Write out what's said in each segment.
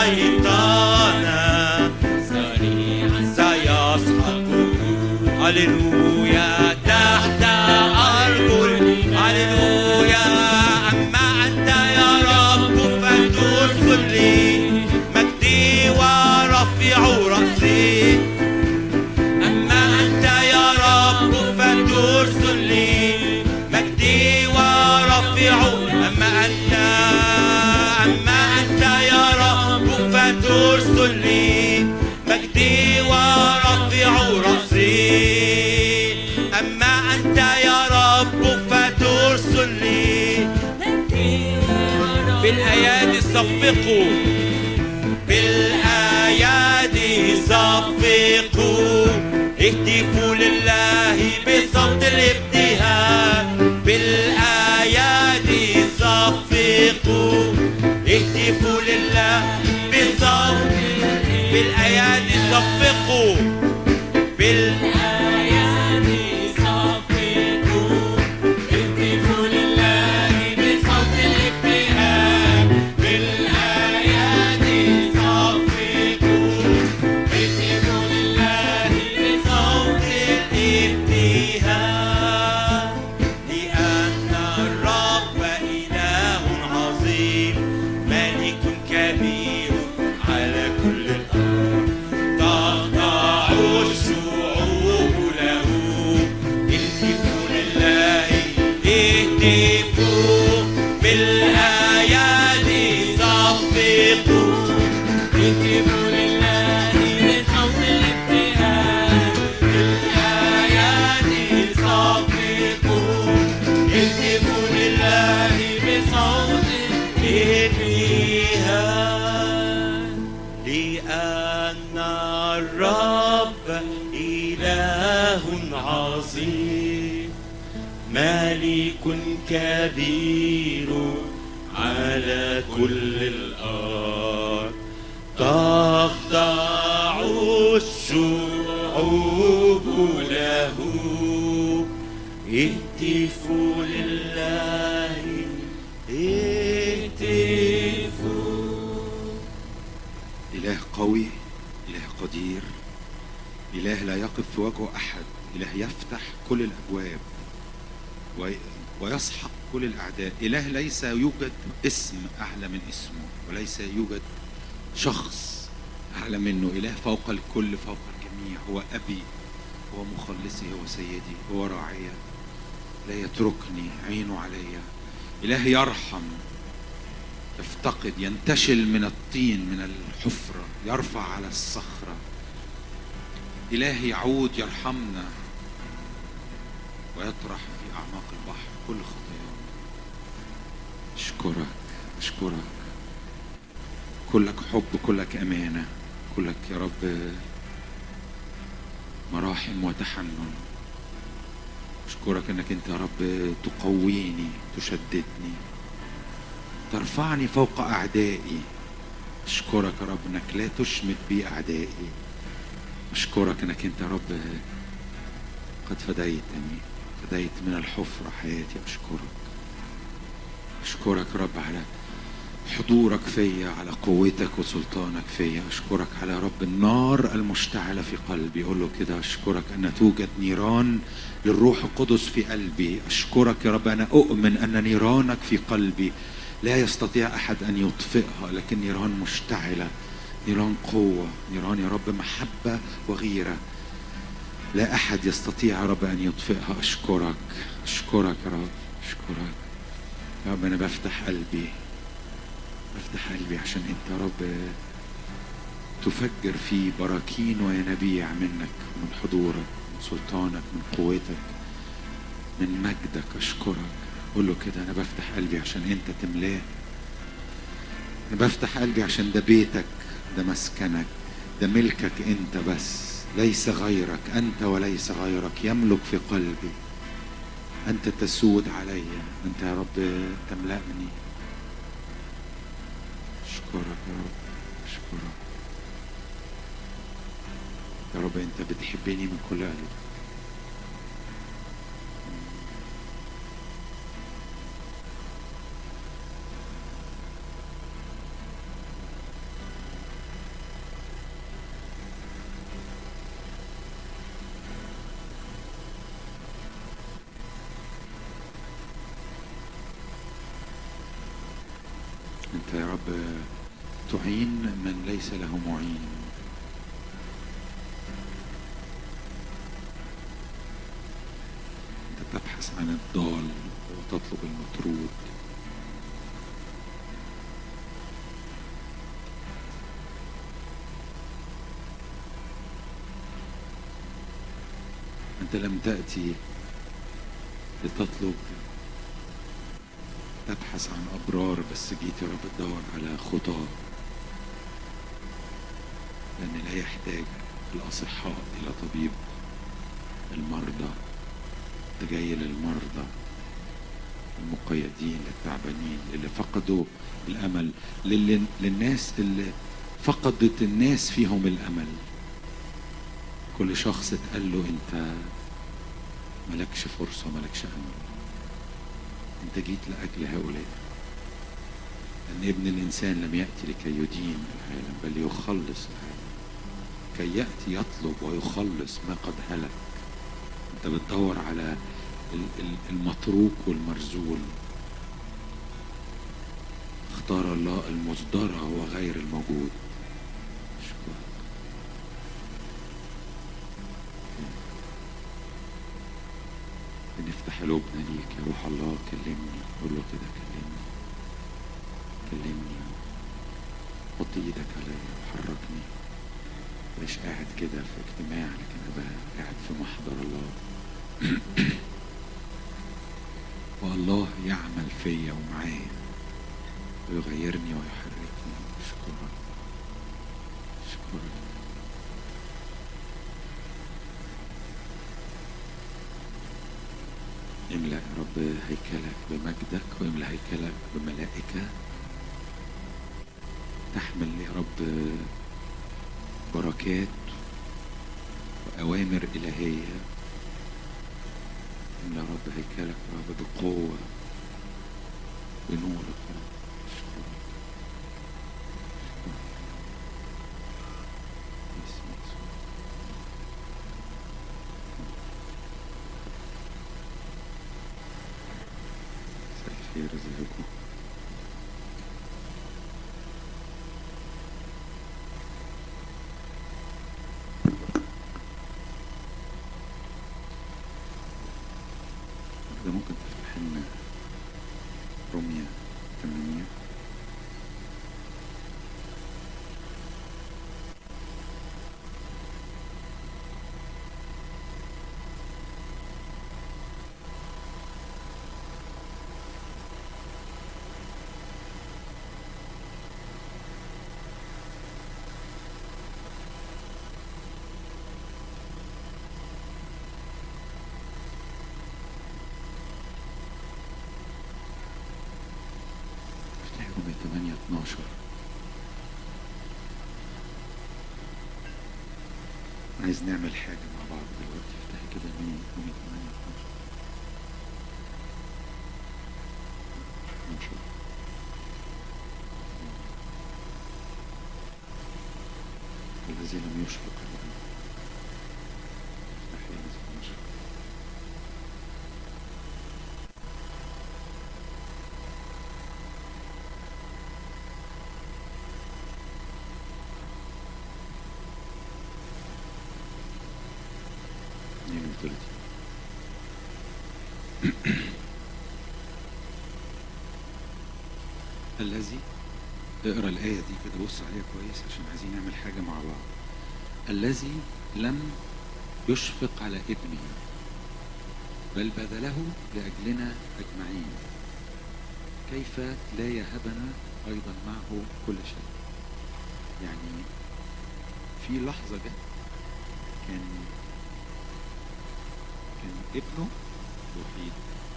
شيطانا سيسحق هللويا تحت أرجل هللويا أما أنت يا رب فترسل لي مجدي ورفيع رأسي أما أنت يا رب فترسل لي مجدي ورفيع أما أنت أما أنت يا رب فترسل لي مجدي ورفيع رأسي أما أنت يا رب فترسل لي بالأيادي صفقوا بالأيادي صفقوا اهتفوا لله بصوت الابتهاج بالأيادي صفقوا اهتفوا لله بصوت بالأيادي صفقوا بالأيادي صفقوا اهتفوا لله بصوت الابتهاج بالأيادي صفقوا اهتفوا لله بصوت الابتهاج لأن الرب إله عظيم ملك كبير على كل الأرض تخضع الشعوب له اهتفوا لله اهتفوا بالأيادي صفقوا اهتفوا لله بصوت الابتهاج بالأيادي صفقوا اهتفوا لله بصوت الابتهاج لأن الرب إله عظيم ملك كبير على كل الأرض تخضع الشعوب له اهتفوا لله اهتفوا إله قوي إله قدير إله لا يقف في وجهه أحد إله يفتح كل الأبواب وي- ويسحق كل الأعداء إله ليس يوجد اسم أعلى من اسمه وليس يوجد شخص أعلى منه إله فوق الكل فوق الجميع هو أبي هو مخلصي هو سيدي هو راعية لا يتركني عينه علي إله يرحم يفتقد ينتشل من الطين من الحفرة يرفع على الصخرة إله يعود يرحمنا ويطرح في أعماق البحر كل خطايانا أشكرك أشكرك كلك حب كلك أمانة كلك يا رب مراحم وتحنن أشكرك أنك أنت يا رب تقويني تشددني ترفعني فوق أعدائي أشكرك يا رب أنك لا تشمت بي أعدائي أشكرك أنك أنت يا رب قد فديتني فديت من الحفرة حياتي أشكرك أشكرك يا رب على حضورك فيا على قوتك وسلطانك فيا أشكرك على يا رب النار المشتعلة في قلبي أقول له كده أشكرك أن توجد نيران للروح القدس في قلبي أشكرك يا رب أنا أؤمن أن نيرانك في قلبي لا يستطيع أحد أن يطفئها لكن نيران مشتعلة نيران قوة نيران يا رب محبة وغيرة لا أحد يستطيع يا رب أن يطفئها أشكرك أشكرك يا رب أشكرك يا رب أنا بفتح قلبي بفتح قلبي عشان أنت يا رب تفجر فيه براكين وينابيع منك من حضورك من سلطانك من قوتك من مجدك أشكرك قول له كده أنا بفتح قلبي عشان أنت تملاه أنا بفتح قلبي عشان ده بيتك ده مسكنك ده ملكك أنت بس ليس غيرك أنت وليس غيرك يملك في قلبي أنت تسود علي أنت يا رب تملأني أشكرك يا رب أشكرك يا رب أنت بتحبني من كل قلبك انت يا رب تعين من ليس له معين انت تبحث عن الضال وتطلب المطرود انت لم تاتي لتطلب تبحث عن أبرار بس جيت يا رب تدور على خطاة لأن لا يحتاج الأصحاء إلى طبيب المرضى أنت جاي للمرضى المقيدين للتعبانين اللي فقدوا الأمل للي للناس اللي فقدت الناس فيهم الأمل كل شخص اتقال له أنت ملكش فرصة ملكش أمل انت جيت لاجل هؤلاء ان ابن الانسان لم ياتي لكي يدين العالم بل يخلص العالم كي ياتي يطلب ويخلص ما قد هلك انت بتدور على ال- ال- المتروك والمرزول اختار الله المصدرة وغير الموجود اشكرك بنفتح قلوبنا ليك يا روح الله كلمني قول له كده كلمني كلمني حط ايدك عليا وحركني مش قاعد كده في اجتماع لكن ابقى قاعد في محضر الله والله يعمل فيا ومعايا ويغيرني ويحركني اشكرك اشكرك املأ يا رب هيكلك بمجدك واملأ هيكلك بملائكة تحمل يا رب بركات وأوامر إلهية املأ يا رب هيكلك يا رب بقوة بنورك يا رب أشكرك أشكرك. باسم يسوع. مساء الخير ازيكم ده ممكن تفتح لنا روميا 8 افتح روميا 8 12 عايز نعمل حاجة مع بعض دلوقتي افتحي كده روميا روميا 8 12 12 الذي لم يشفق عليه افتحي الذي لم يشفق اثنين وثلاثين الذي اقرا الآية دي كده بص عليها كويس عشان عايزين نعمل حاجة مع بعض الذي لم يشفق على ابنه بل بذله لأجلنا أجمعين كيف لا يهبنا أيضا معه كل شيء يعني في لحظة جت كان كان ابنه وحيد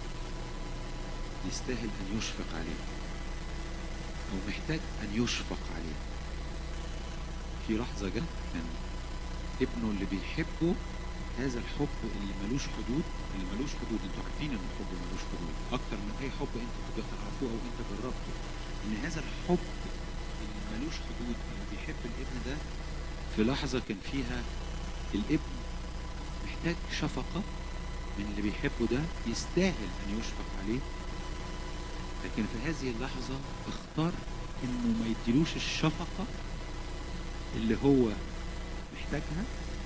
يستاهل أن يشفق عليه أو محتاج أن يشفق عليه في لحظة جت كان ابنه اللي بيحبه هذا الحب اللي ملوش حدود اللي ملوش حدود انتوا عارفين ان الحب ملوش حدود اكتر من اي حب انتوا تبقى تعرفوه او انت جربته ان هذا الحب اللي ملوش حدود اللي بيحب الابن ده في لحظة كان فيها الابن محتاج شفقة من اللي بيحبه ده يستاهل ان يشفق عليه لكن في هذه اللحظة اختار انه ما يديلوش الشفقة اللي هو محتاجها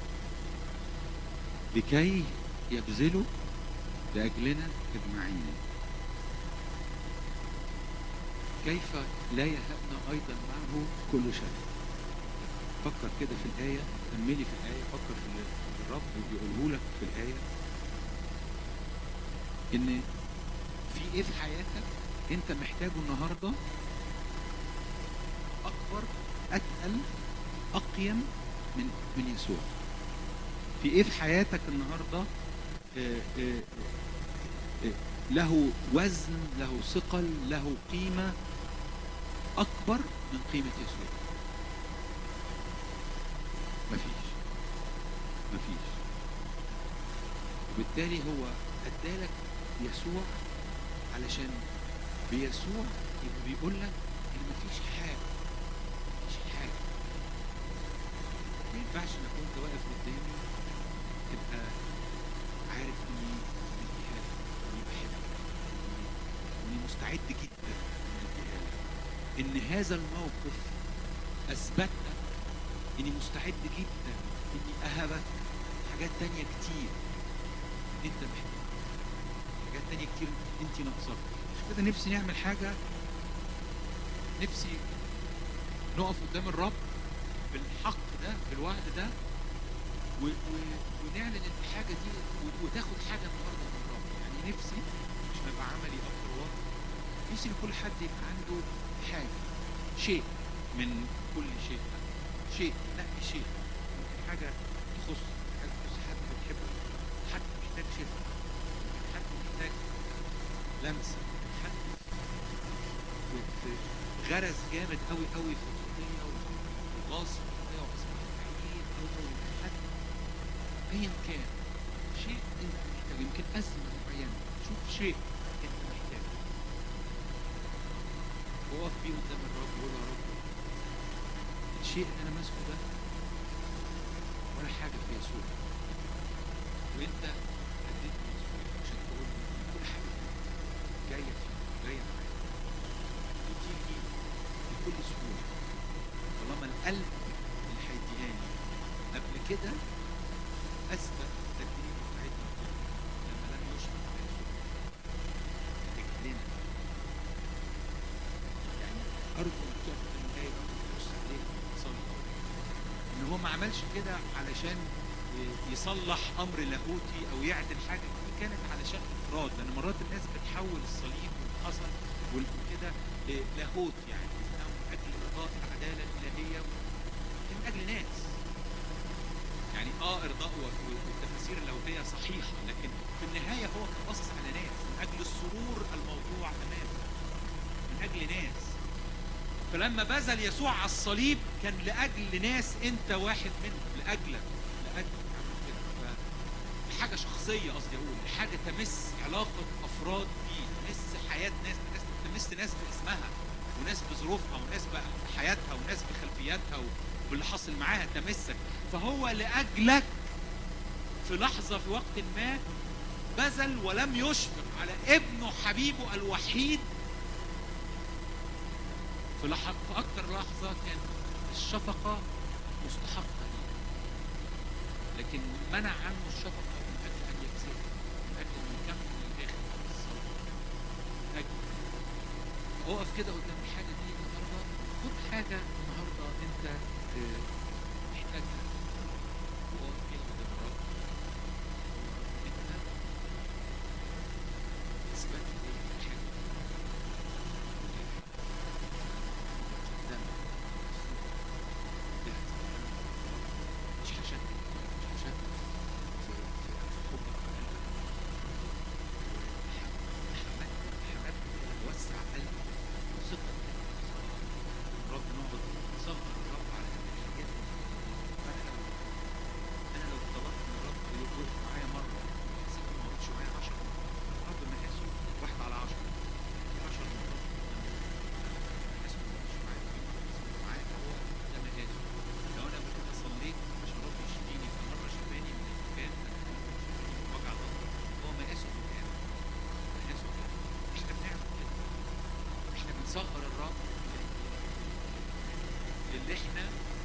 لكي يبذله لأجلنا أجمعين كيف لا يهبنا أيضا معه كل شيء فكر كده في الآية كملي في الآية فكر في اللي الرب بيقوله لك في الآية إن في إيه في حياتك أنت محتاجه النهاردة أكبر أتقل أقيم من من يسوع في إيه في حياتك النهاردة آه، آه، آه، له وزن له ثقل له قيمة أكبر من قيمة يسوع مفيش مفيش وبالتالي هو ادالك يسوع علشان بيسوع يبقى بيقول لك ان مفيش حاجه مفيش حاجه ما ينفعش انك وانت واقف قدامي تبقى عارف اني بدي حاجه اني بحبك إني- اني مستعد جدا إني أديها لك. ان هذا الموقف اثبت لك اني مستعد جدا اني اهبك حاجات تانية كتير انت محتاج حاجات تانية كتير انت ناقصاك عشان كده نفسي نعمل حاجة نفسي نقف قدام الرب بالحق ده بالوعد ده و... و... ونعلن الحاجة دي و... وتاخد حاجة النهارده من الرب يعني نفسي مش هيبقى عملي اكتر وقت نفسي ان كل حد يبقى عنده حاجة شيء من كل شيء ده شيء نقي شيء ممكن حاجة تخص حاجة تخص حد بتحبه حد محتاج شفاء ممكن حد محتاج لمسة ممكن حد في غرز جامد قوي قوي في الخطية وغاص في الخطية وأصبح بعيد أو أو حد أيا كان شيء أنت محتاج يمكن أزمة معينة شوف شيء أنت محتاج وقف بيه قدام الرب وقول يا رب الشيء اللي انا ماسكه ده ولا حاجه في يسوع وانت اديتني يسوع عشان تقول لي إن كل حاجه جايه فيك جايه معاك وتيجي بكل سهوله طالما القلب اللي هيديهاني قبل كده اثبت تدريب بتاعتنا لما لم يشرك على يسوع رجلنا يعني ارجو انك تقف قدام الايه دي وتبص عليها وتصلي ان هو ما عملش كده علشان ي- يصلح امر لاهوتي او يعدل حاجه دي كانت علشان افراد لان مرات الناس بتحول الصليب واللي حصل وكده للاهوت يعني إنه من اجل ارضاء العداله الالهيه من اجل ناس يعني اه ارضاء و- و- والتفاسير اللاهوتيه صحيحه لكن في النهايه هو كان باصص على ناس من اجل السرور الموضوع امامه من اجل ناس فلما بذل يسوع على الصليب كان لاجل ناس انت واحد منهم لاجلك لاجل عمل كده ف- حاجه شخصيه قصدي اقول حاجه تمس علاقه افراد بيه تمس حياه ناس ناس تمس ناس باسمها وناس بظروفها وناس بحياتها وناس بخلفياتها وباللي حاصل معاها تمسك فهو لاجلك في لحظه في وقت ما بذل ولم يشفق على ابنه حبيبه الوحيد في لحظة في أكتر لحظة كان الشفقة مستحقة ليه لكن منع عنه الشفقة من أجل أن يجزيه من أجل أن يكمل للآخر بعد الصلاة من أجل أقف كده قدام الحاجة دي النهاردة خد حاجة النهاردة أنت آه، محتاجها وقف كده قدام الرب أنت أثبت لي الحاجة دي مش هشتت مش هشتت في في حبك وقلبك حمد حمد وسع قلبك وثقة الرب نقعد نصغر الرب على هذه الحاجات فاحنا نصغر الرب للي احنا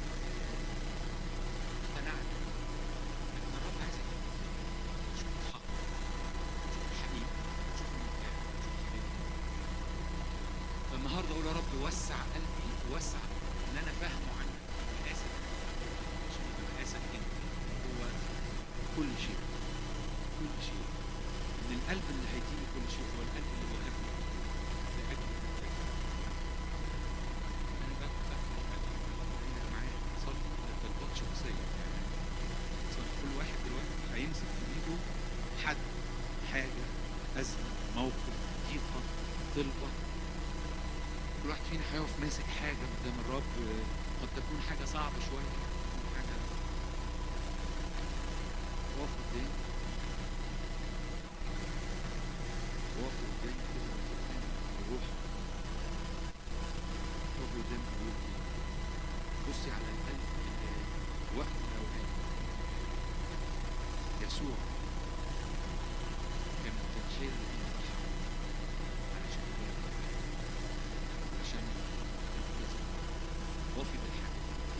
اقتنعنا ان الرب عايز شوف الحق شوف الحقيقه شوف المكان شوف الحقيقه فالنهارده اقول يا رب وسع قلبي وسع ان انا فاهمه عنك مقاسك عشان يبقى مقاسك انت هو كل شيء كل شيء ان القلب اللي هيديني كل شيء هو القلب اللي وهبني لاجل انا بقى بقى معايا صلي طلبات شخصيه صلي كل واحد دلوقتي هيمسك في ايده حد حاجه ازمه موقف ضيقه طلبه كل واحد فينا هيقف ماسك حاجه قدام الرب قد تكون حاجه صعبه شويه تكون حاجه واقف قدام واقف قدام كده قدام الروح واقف قدام الروح بصي على القلب اللي وقت من الاوقات يسوع كان متخيل ان ضحى علشان يبقى عشان يلتزم وفي بالحق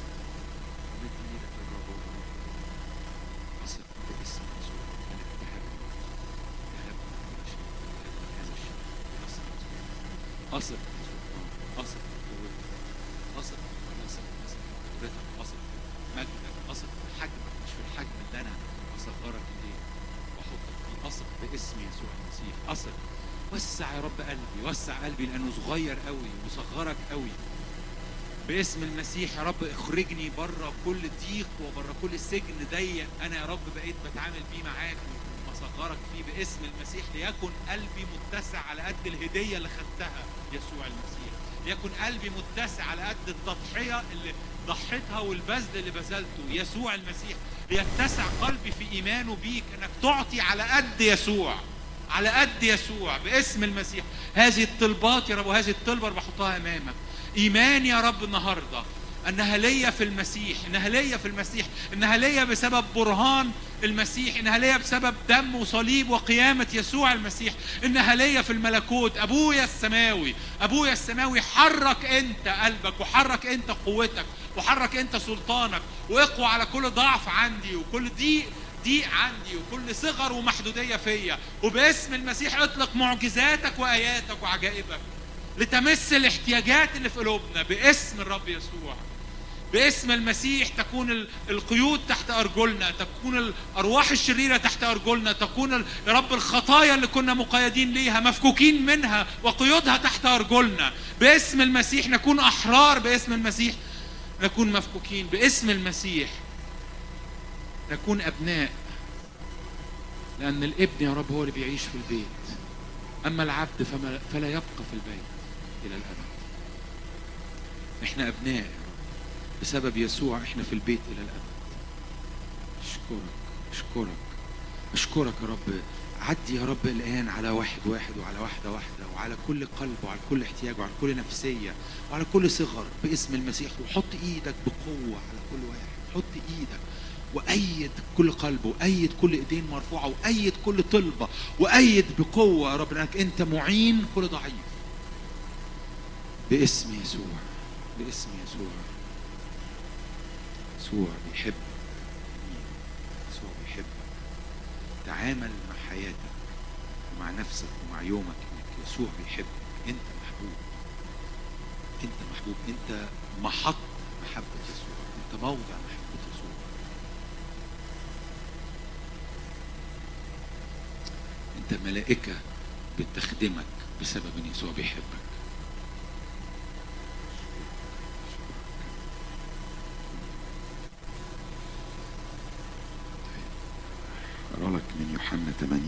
ومد ايدك للرب وقول له اثق باسم يسوع انا ذهبت ذهبت كل شيء ذهبت هذا الشيء اثق اثق اثق بقوتك اثق اثق اثق بقدرتك اثق بمجدك اثق بحجمك مش في الحجم اللي انا اصغرك ليه واحطك فيه اثق باسم يسوع المسيح اثق وسع يا رب قلبي وسع قلبي لانه صغير قوي وصغرك قوي باسم المسيح يا رب اخرجني بره كل ضيق وبره كل سجن ضيق انا يا رب بقيت بتعامل فيه معاك ومصغرك فيه باسم المسيح ليكن قلبي متسع على قد الهديه اللي خدتها يسوع المسيح ليكن قلبي متسع على قد التضحيه اللي ضحيتها والبذل اللي بذلته يسوع المسيح ليتسع قلبي في ايمانه بيك انك تعطي على قد يسوع على قد يسوع باسم المسيح هذه الطلبات يا رب وهذه الطلبه اللي بحطها امامك ايمان يا رب النهارده انها ليا في المسيح انها ليا في المسيح انها ليا بسبب برهان المسيح انها ليا بسبب دم وصليب وقيامه يسوع المسيح انها ليا في الملكوت ابويا السماوي ابويا السماوي حرك انت قلبك وحرك انت قوتك وحرك انت سلطانك واقوى على كل ضعف عندي وكل ضيق ضيق عندي وكل صغر ومحدوديه فيا وباسم المسيح اطلق معجزاتك واياتك وعجائبك لتمس الاحتياجات اللي في قلوبنا باسم الرب يسوع باسم المسيح تكون ال- القيود تحت ارجلنا تكون الارواح الشريره تحت ارجلنا تكون ال- يا رب الخطايا اللي كنا مقيدين ليها مفكوكين منها وقيودها تحت ارجلنا باسم المسيح نكون احرار باسم المسيح نكون مفكوكين باسم المسيح نكون ابناء لان الابن يا رب هو اللي بيعيش في البيت اما العبد فما فلا يبقى في البيت الى الابد احنا ابناء يا رب بسبب يسوع احنا في البيت الى الابد اشكرك اشكرك اشكرك يا رب عدي يا رب الان على واحد واحد وعلى واحده واحده وعلى كل قلب وعلى كل احتياج وعلى كل نفسيه وعلى كل صغر باسم المسيح وحط ايدك بقوه على كل واحد حط ايدك وأيد كل قلب وأيد كل إيدين مرفوعة وأيد كل طلبة وأيد بقوة يا رب لأنك أنت معين كل ضعيف باسم يسوع باسم يسوع يسوع بيحبك يسوع بيحبك تعامل مع حياتك ومع نفسك ومع يومك انك يسوع بيحبك انت محبوب انت محبوب انت محط محبة يسوع انت موضع محبة يسوع انت ملائكة بتخدمك بسبب ان يسوع بيحبك اقرا لك من يوحنا 8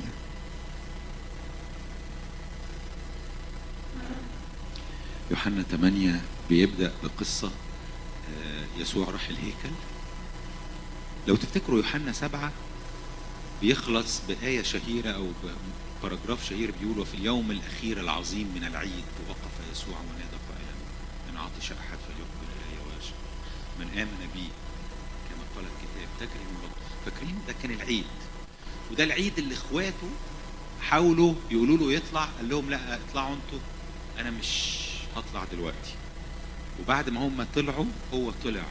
يوحنا 8 بيبدأ بقصة آه، يسوع راح الهيكل لو تفتكروا يوحنا 7 بيخلص بآية شهيرة أو باراجراف شهير بيقولوا في اليوم الأخير العظيم من العيد وقف يسوع ونادى قائلا من عطش أحد فليقبل إلي ويشرب من آمن بي كما قال الكتاب تجري من بطنه فاكرين ده كان العيد وده العيد اللي اخواته حاولوا يقولوا له يطلع قال لهم لا اطلعوا انتوا انا مش هطلع دلوقتي وبعد ما هم طلعوا هو طلع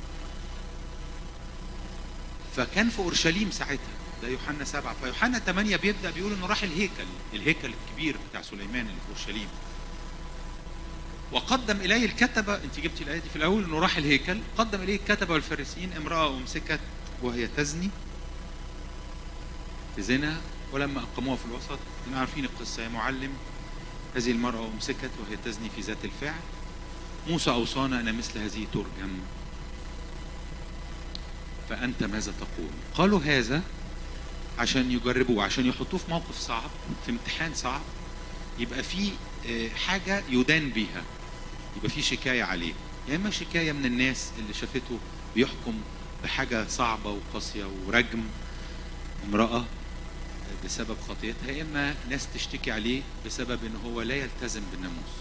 فكان في اورشليم ساعتها ده يوحنا سبعة فيوحنا 8 بيبدا بيقول انه راح الهيكل الهيكل الكبير بتاع سليمان اللي في اورشليم وقدم اليه الكتبه انت جبتي الايه دي في الاول انه راح الهيكل قدم اليه الكتبه والفارسيين امراه امسكت وهي تزني في زنا ولما اقاموها في الوسط احنا عارفين القصه يا معلم هذه المراه امسكت وهي تزني في ذات الفعل موسى اوصانا ان مثل هذه ترجم فانت ماذا تقول قالوا هذا عشان يجربوه عشان يحطوه في موقف صعب في امتحان صعب يبقى في آه، حاجه يدان بيها يبقى في شكايه عليه يا اما شكايه من الناس اللي شافته بيحكم بحاجه صعبه وقاسيه ورجم امراه بسبب خطيئتها يا اما ناس تشتكي عليه بسبب ان هو لا يلتزم بالناموس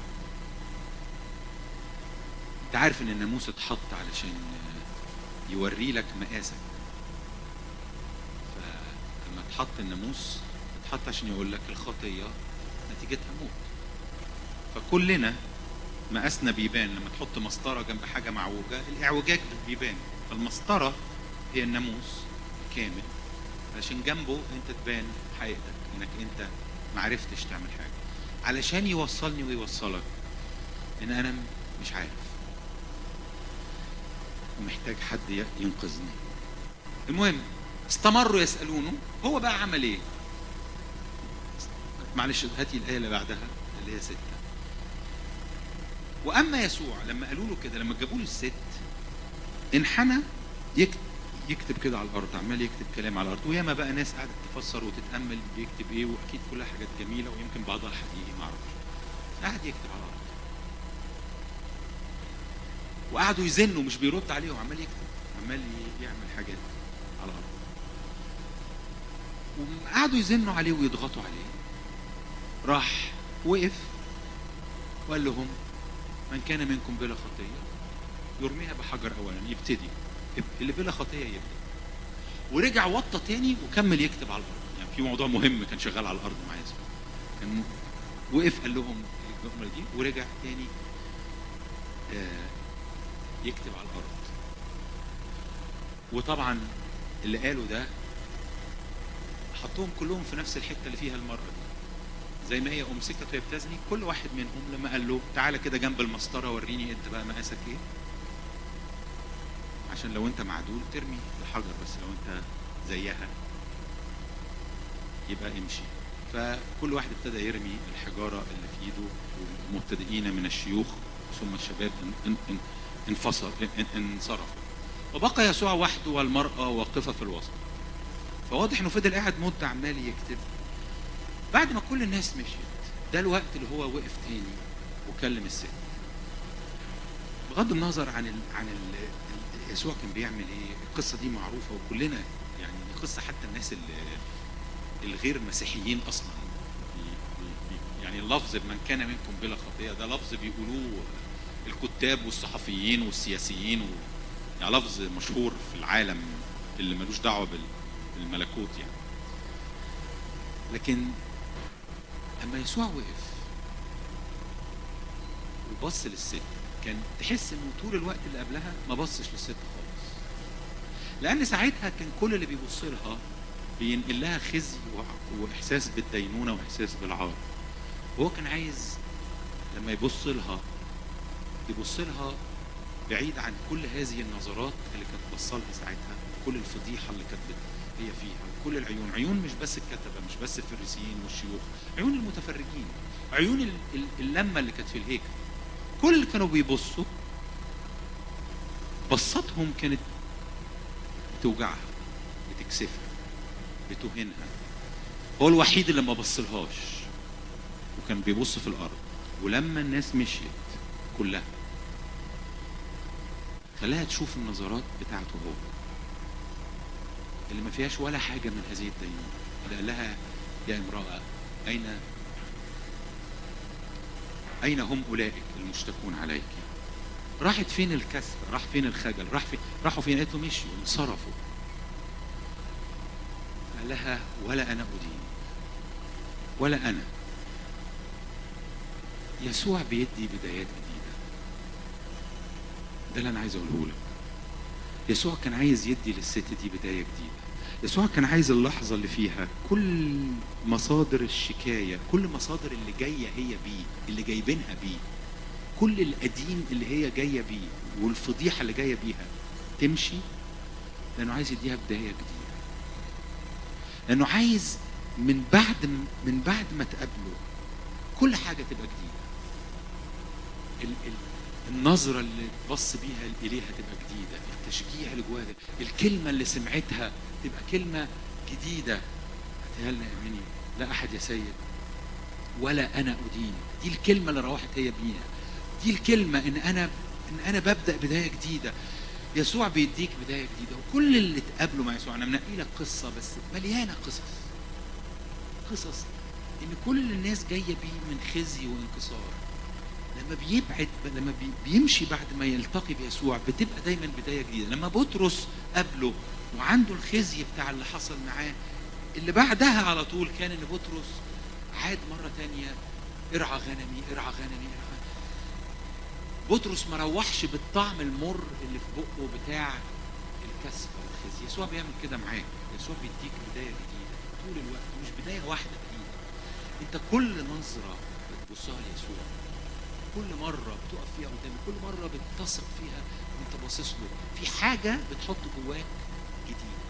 انت عارف ان الناموس اتحط علشان آه، يوري لك مقاسك فلما اتحط الناموس اتحط عشان يقول لك الخطيه نتيجتها موت فكلنا مقاسنا بيبان لما تحط مسطره جنب حاجه معوجه الاعوجاج بيبان فالمسطره هي الناموس كامل علشان جنبه انت تبان حقيقتك انك انت معرفتش تعمل حاجه علشان يوصلني ويوصلك ان انا مش عارف ومحتاج حد ي- ينقذني المهم استمروا يسالونه هو بقى عمل ايه معلش هاتي الايه اللي بعدها اللي هي سته واما يسوع لما قالوا له كده لما جابوا له الست انحنى يكتب يكتب كده على الارض عمال يكتب كلام على الارض وياما بقى ناس قاعده تفسر وتتامل بيكتب ايه واكيد كلها حاجات جميله ويمكن بعضها حقيقي ما اعرفش قاعد يكتب على الارض وقعدوا يزنوا مش بيرد عليهم عمال يكتب عمال ي- يعمل حاجات على الارض وقعدوا يزنوا عليه ويضغطوا عليه راح وقف وقال لهم من كان منكم بلا خطيه يرميها بحجر اولا يبتدي اللي بلا خطيه يبدا ورجع وطى تاني وكمل يكتب على الارض يعني في موضوع مهم كان شغال على الارض معايا يسوع. كان م- وقف قال لهم الجمله دي ورجع تاني آه، يكتب على الارض وطبعا اللي قاله ده حطهم كلهم في نفس الحته اللي فيها المراه دي زي ما هي امسكت وهي بتزني كل واحد منهم لما قال له تعالى كده جنب المسطره وريني انت بقى مقاسك ايه عشان لو انت معدول ترمي الحجر بس لو انت زيها يبقى امشي فكل واحد ابتدى يرمي الحجاره اللي في ايده مبتدئين من الشيوخ ثم الشباب ان ان ان انفصل ان ان انصرفوا وبقى يسوع وحده والمراه واقفه في الوسط فواضح انه فضل قاعد مده عمال يكتب بعد ما كل الناس مشيت ده الوقت اللي هو وقف تاني وكلم الست بغض النظر عن ال عن ال يسوع كان بيعمل ايه القصه دي معروفه وكلنا يعني دي قصه حتى الناس اللي الغير مسيحيين اصلا بي- بي- بي- يعني اللفظ من كان منكم بلا خطيه ده لفظ بيقولوه الكتاب والصحفيين والسياسيين و... يعني لفظ مشهور في العالم اللي ملوش دعوه بال... بالملكوت يعني لكن اما يسوع وقف وبص للست كان تحس انه طول الوقت اللي قبلها ما بصش للست خالص لان ساعتها كان كل اللي بيبص لها بينقل لها خزي و- واحساس بالدينونه واحساس بالعار وهو كان عايز لما يبص لها يبص لها بعيد عن كل هذه النظرات اللي كانت بصلها ساعتها كل الفضيحه اللي كانت بت- هي فيها كل العيون عيون مش بس الكتبه مش بس الفريسيين والشيوخ عيون المتفرجين عيون ال- ال- اللمه اللي كانت في الهيكل كل اللي كانوا بيبصوا بصتهم كانت بتوجعها بتكسفها بتهينها هو الوحيد اللي ما بصلهاش وكان بيبص في الارض ولما الناس مشيت كلها خلاها تشوف النظرات بتاعته هو اللي ما فيهاش ولا حاجه من هذه الدينونه اللي قال لها يا امراه اين اين هم اولئك المشتكون عليك راحت فين الكسر راح فين الخجل راح فين راحوا فين قالت له مشيوا انصرفوا قال لها ولا انا ادين ولا انا يسوع بيدي بدايات جديده ده اللي انا عايز اقوله لك يسوع كان عايز يدي للست دي بدايه جديده يسوع كان عايز اللحظه اللي فيها كل مصادر الشكايه كل مصادر اللي جايه هي بيه اللي جايبينها بيه كل القديم اللي هي جايه بيه والفضيحه اللي جايه بيها تمشي لانه عايز يديها بدايه جديده لانه عايز من بعد من بعد ما تقابله كل حاجه تبقى جديده ال ال النظرة اللي تبص بيها إليها تبقى جديدة التشجيع اللي جواها ده الكلمة اللي سمعتها تبقى كلمة جديدة هل يا لا أحد يا سيد ولا أنا أدين دي الكلمة اللي روحت هي بيها دي الكلمة إن أنا إن أنا ببدأ بداية جديدة يسوع بيديك بداية جديدة وكل اللي تقابله مع يسوع أنا منقي لك قصة بس مليانة قصص قصص إن كل الناس جاية بيه من خزي وانكسار لما بيبعد لما بي- بيمشي بعد ما يلتقي بيسوع بتبقى دايما بدايه جديده لما بطرس قابله وعنده الخزي بتاع اللي حصل معاه اللي بعدها على طول كان ان بطرس عاد مره تانية ارعى غنمي ارعى غنمي ارعى بطرس ما روحش بالطعم المر اللي في بقه بتاع الكسف او الخزي يسوع بيعمل كده معاك يسوع بيديك بدايه جديده طول الوقت مش بدايه واحده جديده انت كل نظره بتبصها ليسوع كل مرة بتقف فيها قدامي كل مرة بتثق فيها وانت باصص له في حاجة بتحط جواك جديد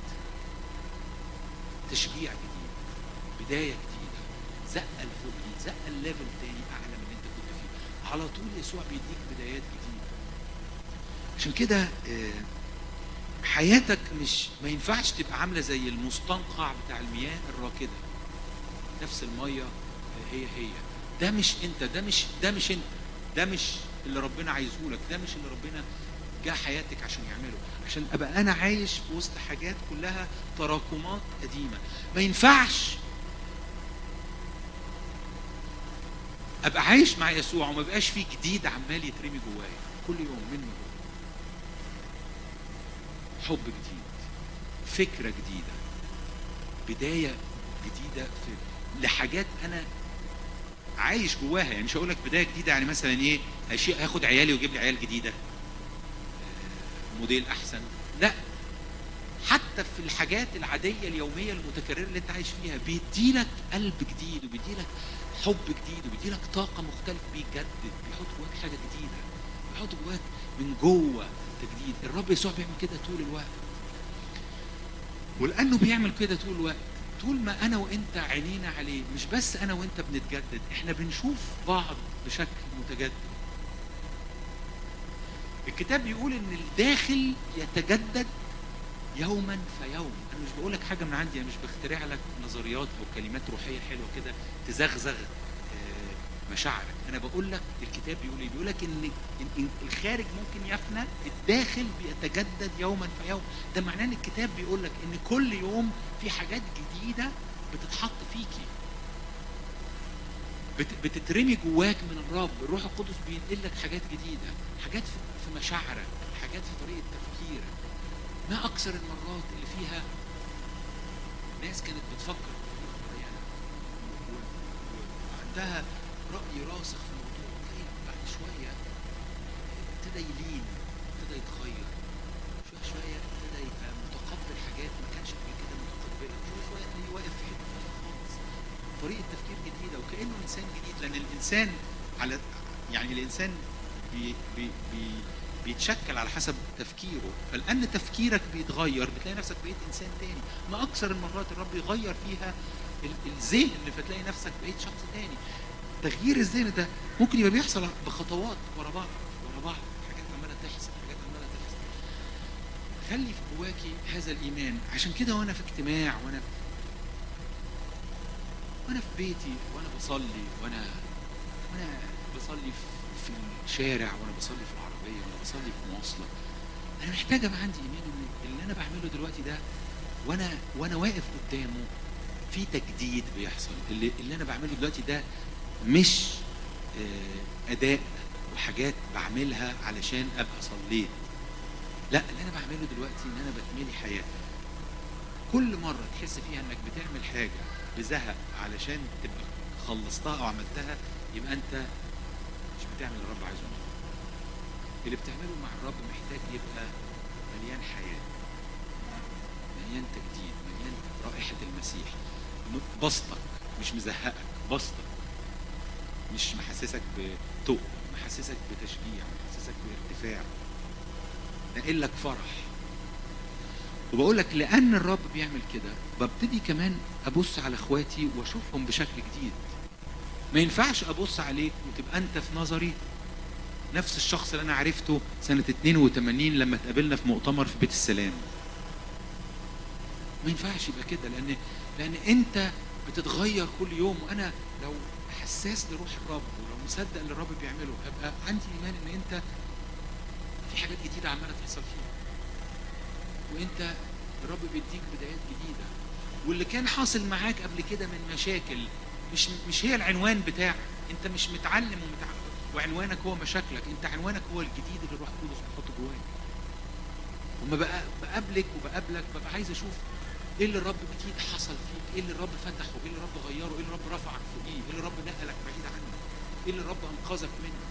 تشجيع جديد بداية جديدة زقة لفوق جديد زقة الليفل تاني أعلى من اللي أنت كنت فيه على طول يسوع بيديك بدايات جديدة عشان كده آه، حياتك مش ما ينفعش تبقى عاملة زي المستنقع بتاع المياه الراكدة نفس المية آه، هي هي ده مش انت ده مش ده مش انت ده مش اللي ربنا عايزه لك ده مش اللي ربنا جه حياتك عشان يعمله عشان ابقى انا عايش في وسط حاجات كلها تراكمات قديمه ما ينفعش ابقى عايش مع يسوع وما بقاش فيه جديد عمال يترمي جوايا كل يوم منه هو حب جديد فكره جديده بدايه جديده في لحاجات انا عايش جواها يعني مش هقول لك بدايه جديده يعني مثلا ايه هشي- هاخد عيالي ويجيب لي عيال جديده آه، موديل احسن لا حتى في الحاجات العاديه اليوميه المتكرره اللي انت عايش فيها بيديلك قلب جديد وبيديلك حب جديد وبيديلك طاقه مختلفه بيجدد بيحط جواك حاجه جديده بيحط جواك من جوه تجديد الرب يسوع بيعمل كده طول الوقت ولانه بيعمل كده طول الوقت طول ما انا وانت عينينا عليه مش بس انا وانت بنتجدد احنا بنشوف بعض بشكل متجدد الكتاب بيقول ان الداخل يتجدد يوما فيوم انا مش بقول لك حاجه من عندي انا مش بخترع لك نظريات او كلمات روحيه حلوه كده تزغزغ آه، مشاعرك انا بقول لك الكتاب بيقول ايه بيقول لك ان إن- إن الخارج ممكن يفنى الداخل بيتجدد يوما فيوم ده معناه ان الكتاب بيقول لك ان كل يوم في حاجات جديده بتتحط فيكي بت- بتترمي جواك من الرب الروح القدس بينقل لك حاجات جديده حاجات في في مشاعرك حاجات في طريقه تفكيرك ما اكثر المرات اللي فيها ناس كانت بتفكر بطريقه معينه و- و- وعندها راي راسخ في الموضوع تلاقي بعد شويه ابتدى يلين ابتدى يتغير شويه شويه ابتدى يبقى متقبل حاجات ما كانش قبل كده متقبلها شويه شويه تلاقيه واقف في حته تانية خالص طريقه تفكير جديده وكانه انسان جديد لان الانسان على يعني الانسان بي بي بي بيتشكل على حسب تفكيره فلان تفكيرك بيتغير بتلاقي نفسك بقيت انسان تاني ما اكثر المرات الرب يغير فيها ال- الذهن فتلاقي نفسك بقيت شخص تاني تغيير الذهن ده ممكن يبقى بيحصل بخطوات ورا بعض ورا بعض حاجات عماله تحصل حاجات عماله تحصل خلي في جواكي هذا الايمان عشان كده وانا في اجتماع وانا وانا في بيتي وانا بصلي وانا وانا بصلي في- في الشارع وانا بصلي في العربيه وانا بصلي في مواصله انا محتاج ابقى عندي ايمان ان اللي انا بعمله دلوقتي ده وانا وانا واقف قدامه في تجديد بيحصل اللي, اللي انا بعمله دلوقتي ده مش آه، اداء وحاجات بعملها علشان ابقى صليت لا اللي انا بعمله دلوقتي ان انا بتملي حياه كل مره تحس فيها انك بتعمل حاجه بزهق علشان تبقى خلصتها او عملتها يبقى انت تعمل اللي الرب عايزه منك اللي بتعمله مع الرب محتاج يبقى مليان حياه مليان تجديد مليان رائحه المسيح م- بسطك مش مزهقك بسطك مش محسسك بتقل محسسك بتشجيع محسسك بارتفاع نقل لك فرح وبقول لك لان الرب بيعمل كده ببتدي كمان ابص على اخواتي واشوفهم بشكل جديد ما ينفعش ابص عليك وتبقى انت في نظري نفس الشخص اللي انا عرفته سنه 82 لما اتقابلنا في مؤتمر في بيت السلام ما ينفعش يبقى كده لان لان انت بتتغير كل يوم وانا لو حساس لروح الرب ولو مصدق اللي الرب بيعمله هبقى عندي ايمان ان انت في حاجات جديده عماله تحصل فيك وانت الرب بيديك بدايات جديده واللي كان حاصل معاك قبل كده من مشاكل مش مش هي العنوان بتاعك انت مش متعلم ومتع... وعنوانك هو مشاكلك انت عنوانك هو الجديد اللي الروح القدس بيحطه جواك وما بقى بقابلك وبقابلك ببقى عايز اشوف ايه اللي الرب جديد حصل فيك ايه اللي الرب فتحه ايه اللي الرب غيره ايه اللي الرب رفعك فوقيه ايه اللي الرب نقلك بعيد عنه ايه اللي الرب انقذك منه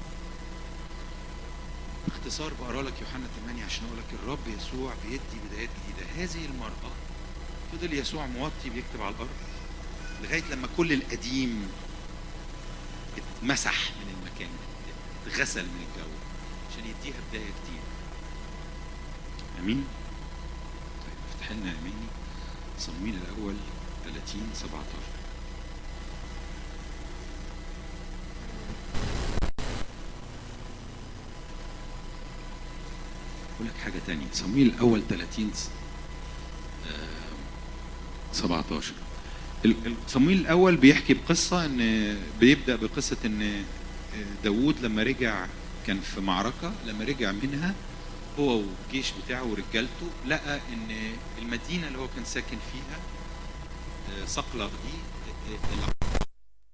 باختصار بقرا لك يوحنا 8 عشان اقول لك الرب يسوع بيدي بدايات جديده هذه المراه فضل يسوع موطي بيكتب على الارض لغايه لما كل القديم اتمسح من المكان اتغسل من الجو عشان يديها بدايه جديده امين طيب افتح لنا اميني صمويل الاول 30 17 اقول لك حاجه تانية صمويل الاول 30 س- آه، 17 ال- ال- صمويل الاول بيحكي بقصه ان بيبدا بقصه ان داوود لما رجع كان في معركه لما رجع منها هو والجيش بتاعه ورجالته لقى ان المدينه اللي هو كان ساكن فيها آه، صقلة دي آه، آه، الأعداء،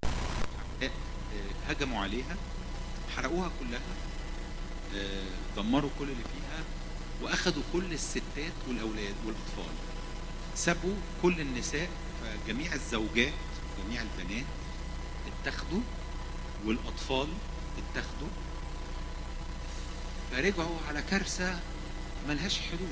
آه، هجموا عليها حرقوها كلها آه، دمروا كل اللي فيها واخدوا كل الستات والاولاد والاطفال سابوا كل النساء فجميع الزوجات جميع البنات اتخذوا والاطفال اتخذوا فرجعوا على كارثه ملهاش حدود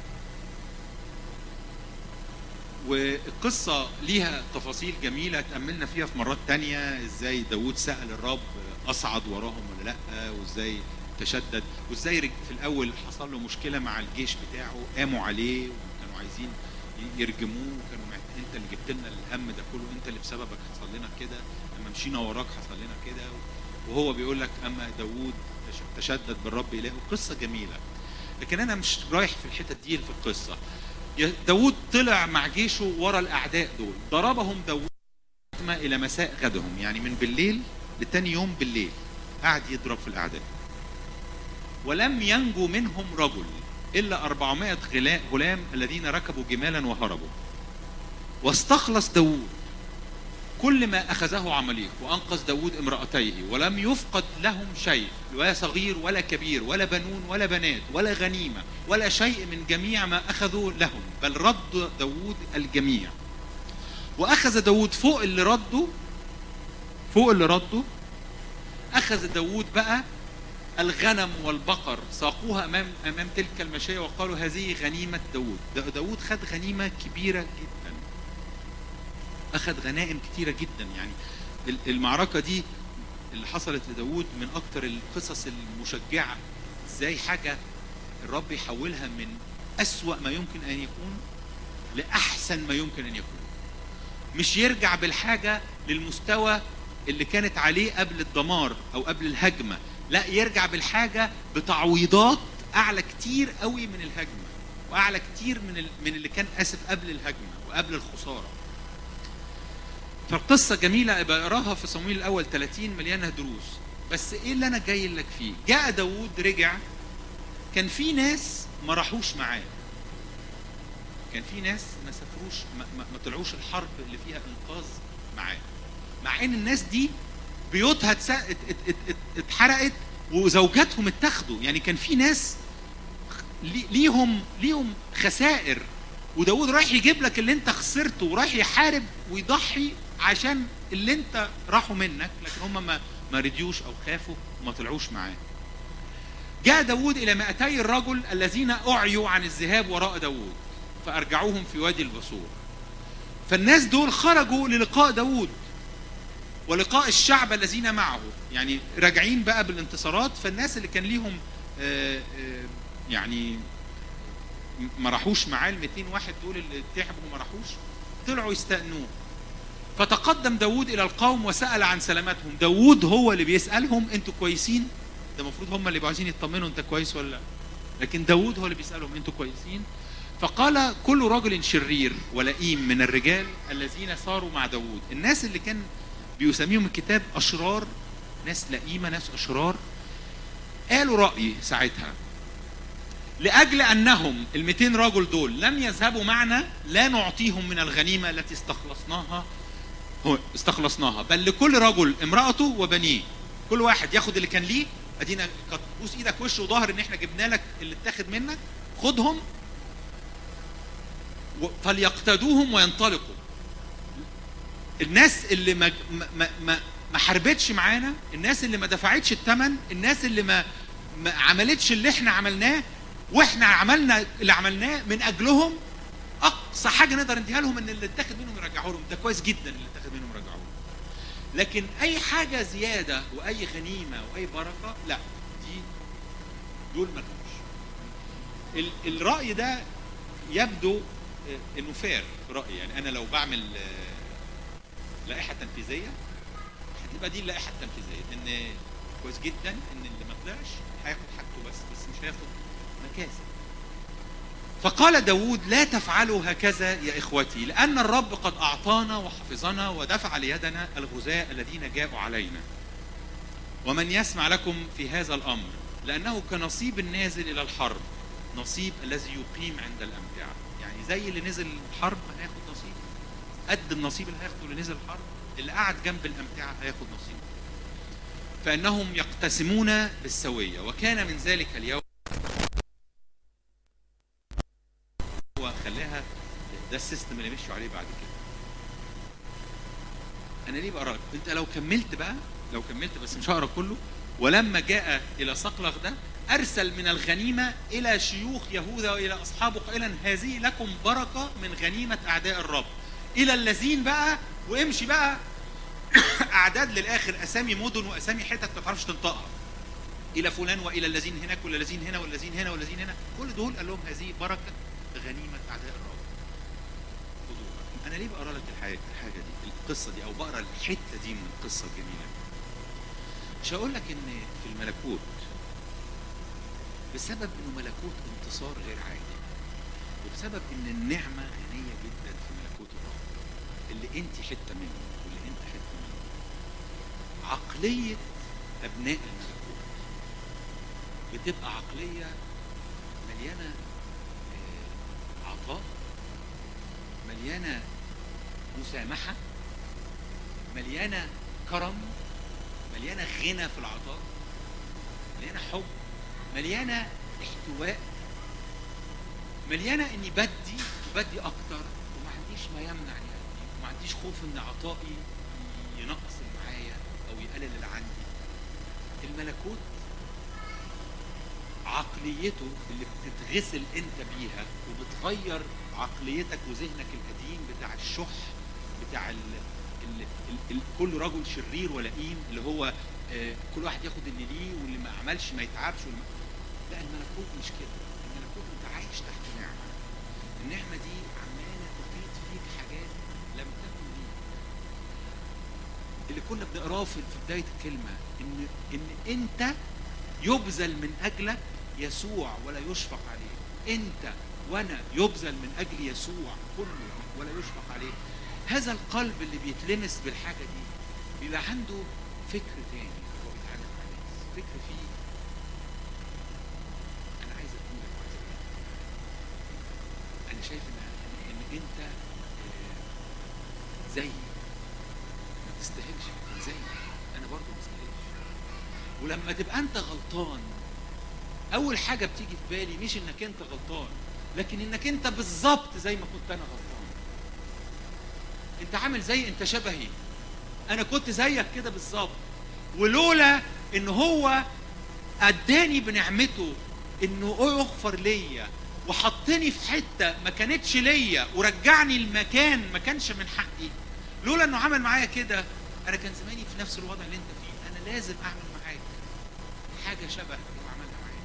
والقصة ليها تفاصيل جميلة تأملنا فيها في مرات تانية ازاي داود سأل الرب أصعد وراهم ولا لأ وازاي تشدد وازاي رج- في الأول حصل له مشكلة مع الجيش بتاعه قاموا عليه وكانوا عايزين ي- يرجموه وكانوا معت... انت اللي جبت لنا الهم ده كله انت اللي بسببك حصل لنا كده لما مشينا وراك حصل لنا كده وهو بيقول لك اما داوود تش- تشدد بالرب الهه قصة جميلة لكن انا مش رايح في الحتت دي في القصة يا- داود طلع مع جيشه ورا الاعداء دول ضربهم داود ما الى مساء غدهم يعني من بالليل لتاني يوم بالليل قعد يضرب في الاعداء ولم ينجو منهم رجل الا 400 غلا- غلام الذين ركبوا جمالا وهربوا واستخلص داود كل ما اخذه عمليق وانقذ داود امراتيه ولم يفقد لهم شيء ولا صغير ولا كبير ولا بنون ولا بنات ولا غنيمه ولا شيء من جميع ما اخذوا لهم بل رد داود الجميع واخذ داود فوق اللي رده فوق اللي رده اخذ داود بقى الغنم والبقر ساقوها امام امام تلك المشاية وقالوا هذه غنيمه داود دا- داود خد غنيمه كبيره جدا اخذ غنائم كتيره جدا يعني ال- المعركه دي اللي حصلت لداود من اكتر القصص المشجعه ازاي حاجه الرب يحولها من اسوا ما يمكن ان يكون لاحسن ما يمكن ان يكون مش يرجع بالحاجه للمستوى اللي كانت عليه قبل الدمار او قبل الهجمه لا يرجع بالحاجه بتعويضات اعلى كتير قوي من الهجمه واعلى كتير من ال- من اللي كان اسف قبل الهجمه وقبل الخساره فالقصة جميلة بقراها في صمويل الأول 30 مليانة دروس بس إيه اللي أنا جاي لك فيه؟ جاء داوود رجع كان في ناس ما راحوش معاه كان في ناس ما سافروش ما, ما, ما طلعوش الحرب اللي فيها إنقاذ معاه مع إن الناس دي بيوتها اتس- ات- ات- ات- ات- اتحرقت وزوجاتهم اتاخدوا يعني كان في ناس لي- ليهم ليهم خسائر وداود رايح يجيب لك اللي انت خسرته ورايح يحارب ويضحي عشان اللي انت راحوا منك لكن هم ما ما رضيوش او خافوا وما طلعوش معاه جاء داود الى 200 الرجل الذين اعيوا عن الذهاب وراء داود فارجعوهم في وادي البصور فالناس دول خرجوا للقاء داود ولقاء الشعب الذين معه يعني راجعين بقى بالانتصارات فالناس اللي كان ليهم آه، آه، يعني ما راحوش معاه ال 200 واحد دول اللي تعبوا وما راحوش طلعوا يستأنوه فتقدم داود الى القوم وسأل عن سلامتهم داود هو اللي بيسألهم انتوا كويسين ده المفروض هم اللي بيبقوا عايزين يطمنوا انت كويس ولا لا لكن داود هو اللي بيسألهم انتوا كويسين فقال كل رجل شرير ولئيم من الرجال الذين صاروا مع داود الناس اللي كان بيسميهم الكتاب أشرار ناس لئيمة ناس أشرار قالوا رأي ساعتها لأجل أنهم ال 200 رجل دول لم يذهبوا معنا لا نعطيهم من الغنيمة التي استخلصناها هو استخلصناها بل لكل رجل امرأته وبنيه كل واحد ياخد اللي كان ليه ادينا قد بوس ايدك وش وظهر ان احنا جبنا لك اللي اتاخد منك خدهم و- فليقتدوهم وينطلقوا الناس اللي ما ما ما, ما حاربتش معانا الناس اللي ما دفعتش الثمن الناس اللي ما ما عملتش اللي احنا عملناه واحنا عملنا اللي عملناه من اجلهم اقصى حاجه نقدر نديها لهم ان اللي اتاخد منهم يرجعوا لهم ده كويس جدا اللي اتاخد منهم يرجعوا لهم لكن اي حاجه زياده واي غنيمه واي بركه لا دي دول ما لهمش ال- الراي ده يبدو آه، انه فير في رايي يعني انا لو بعمل آه، لائحه تنفيذيه هتبقى دي اللائحه التنفيذيه ان كويس جدا ان اللي ما طلعش هياخد حاجته بس بس مش هياخد مكاسب فقال داود لا تفعلوا هكذا يا إخوتي لأن الرب قد أعطانا وحفظنا ودفع ليدنا الغزاة الذين جاءوا علينا ومن يسمع لكم في هذا الأمر لأنه كنصيب النازل إلى الحرب نصيب الذي يقيم عند الأمتعة يعني زي اللي نزل الحرب هياخد نصيب قد النصيب اللي هياخده اللي نزل الحرب اللي قعد جنب الأمتعة هياخد نصيب فإنهم يقتسمون بالسوية وكان من ذلك اليوم هو خلاها ده السيستم اللي مشوا عليه بعد كده انا ليه بقرا انت لو كملت بقى لو كملت بس مش هقرا كله ولما جاء الى صقلغ ده ارسل من الغنيمه الى شيوخ يهوذا والى اصحابه قائلا هذه لكم بركه من غنيمه اعداء الرب الى الذين بقى وامشي بقى اعداد للاخر اسامي مدن واسامي حتت ما تعرفش تنطقها الى فلان والى الذين هناك والذين هنا والذين هنا والذين هنا كل دول قال لهم هذه بركه غنيمه اعداء الرب خدوها انا ليه بقرا لك الحاجه الحاجه دي القصه دي او بقرا الحته دي من القصه الجميله دي مش هقول لك ان في الملكوت بسبب انه ملكوت انتصار غير عادي وبسبب ان النعمه غنيه جدا في ملكوت الرب اللي انت حته منه واللي انت حته منه عقليه ابناء الملكوت بتبقى عقليه مليانه آه، عطاء مليانه مسامحه مليانه كرم مليانه غنى في العطاء مليانه حب مليانه احتواء مليانه اني بدي بدي اكتر وما عنديش ما يمنع اني ادي وما عنديش خوف ان عطائي ينقص اللي معايا او يقلل اللي عندي الملكوت عقليته اللي بتتغسل انت بيها وبتغير عقليتك وذهنك القديم بتاع الشح بتاع ال ال ال ال كل رجل شرير ولئيم اللي هو آه، كل واحد ياخد اللي ليه واللي ما عملش ما يتعبش واللي ما... لا الملكوت مش كده الملكوت انت عايش تحت نعمه النعمه دي عماله تفيض فيك حاجات لم تكن ليك اللي كنا بنقراه في في بدايه الكلمه ان ان انت يبذل من اجلك يسوع ولا يشفق عليه انت وانا يبذل من اجل يسوع كله ولا يشفق عليه هذا القلب اللي بيتلمس بالحاجه دي بيبقى عنده فكر تاني هو بيتعامل مع الناس فكر فيه انا عايز اديلك وعايز اديلك انا شايف ان ان انت آه، زيي ما تستاهلش تكون زيي انا برضه ما استاهلش ولما تبقى انت غلطان اول حاجه بتيجي في بالي مش انك انت غلطان لكن انك انت بالظبط زي ما كنت انا غلطان انت عامل زي انت شبهي انا كنت زيك كده بالظبط ولولا ان هو اداني بنعمته انه يغفر ليا وحطني في حته ما كانتش ليا ورجعني المكان ما كانش من حقي لولا انه عمل معايا كده انا كان زماني في نفس الوضع اللي انت فيه انا لازم اعمل معاك حاجه شبه اللي هو عملها معايا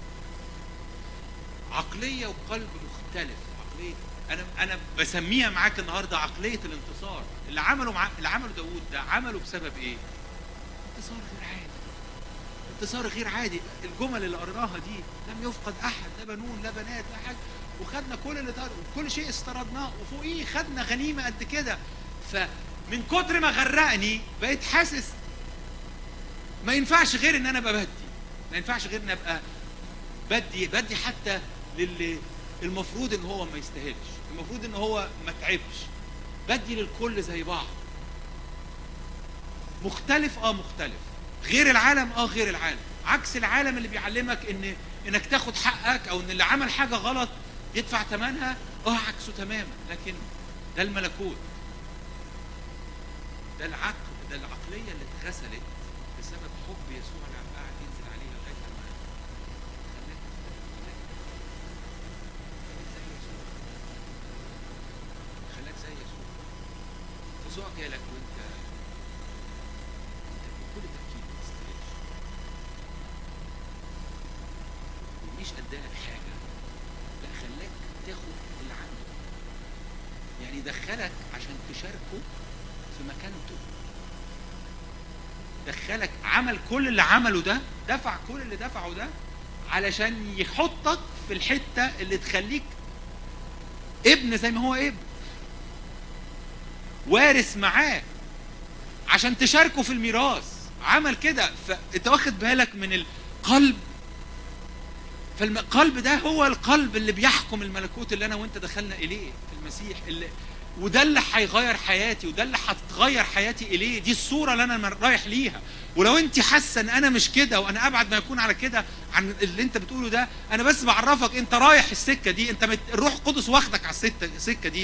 عقليه وقلب مختلف عقليه انا انا بسميها معاك النهارده عقليه الانتصار اللي عمله مع اللي عمله داوود ده عمله بسبب ايه انتصار غير عادي انتصار غير عادي الجمل اللي قريناها دي لم يفقد احد لا بنون لا بنات لا حاجه وخدنا كل اللي طار وكل شيء استردناه وفوقيه خدنا غنيمه قد كده فمن كتر ما غرقني بقيت حاسس ما ينفعش غير ان انا ابقى بدي ما ينفعش غير ان ابقى بدي بدي حتى للي المفروض ان هو ما يستاهلش المفروض ان هو ما تعبش بدي للكل زي بعض مختلف اه مختلف غير العالم اه غير العالم عكس العالم اللي بيعلمك ان انك تاخد حقك او ان اللي عمل حاجه غلط يدفع ثمنها اه عكسه تماما لكن ده الملكوت ده العقل ده العقليه اللي اتغسلت بسبب حب يسوع اللي قاعد ينزل عليها لغايه ما خلاك خلاك خلاك زي يسوع خلاك زي يسوع يسوع جالك وانت انت بكل تاكيد ما تستاهلش ومش ادالك حاجه لا خلاك تاخد اللي عنده يعني دخلك عشان تشاركه في مكانته دخلك عمل كل اللي عمله ده دفع كل اللي دفعه ده علشان يحطك في الحتة اللي تخليك ابن زي ما هو ابن وارث معاه عشان تشاركه في الميراث عمل كده فانت واخد بالك من القلب فالقلب ده هو القلب اللي بيحكم الملكوت اللي انا وانت دخلنا اليه في المسيح اللي وده اللي هيغير حياتي وده اللي هتتغير حياتي اليه دي الصوره اللي انا رايح ليها ولو انت حاسه ان انا مش كده وانا ابعد ما يكون على كده عن اللي انت بتقوله ده انا بس بعرفك انت رايح السكه دي انت مت... الروح القدس واخدك على السكه السكه دي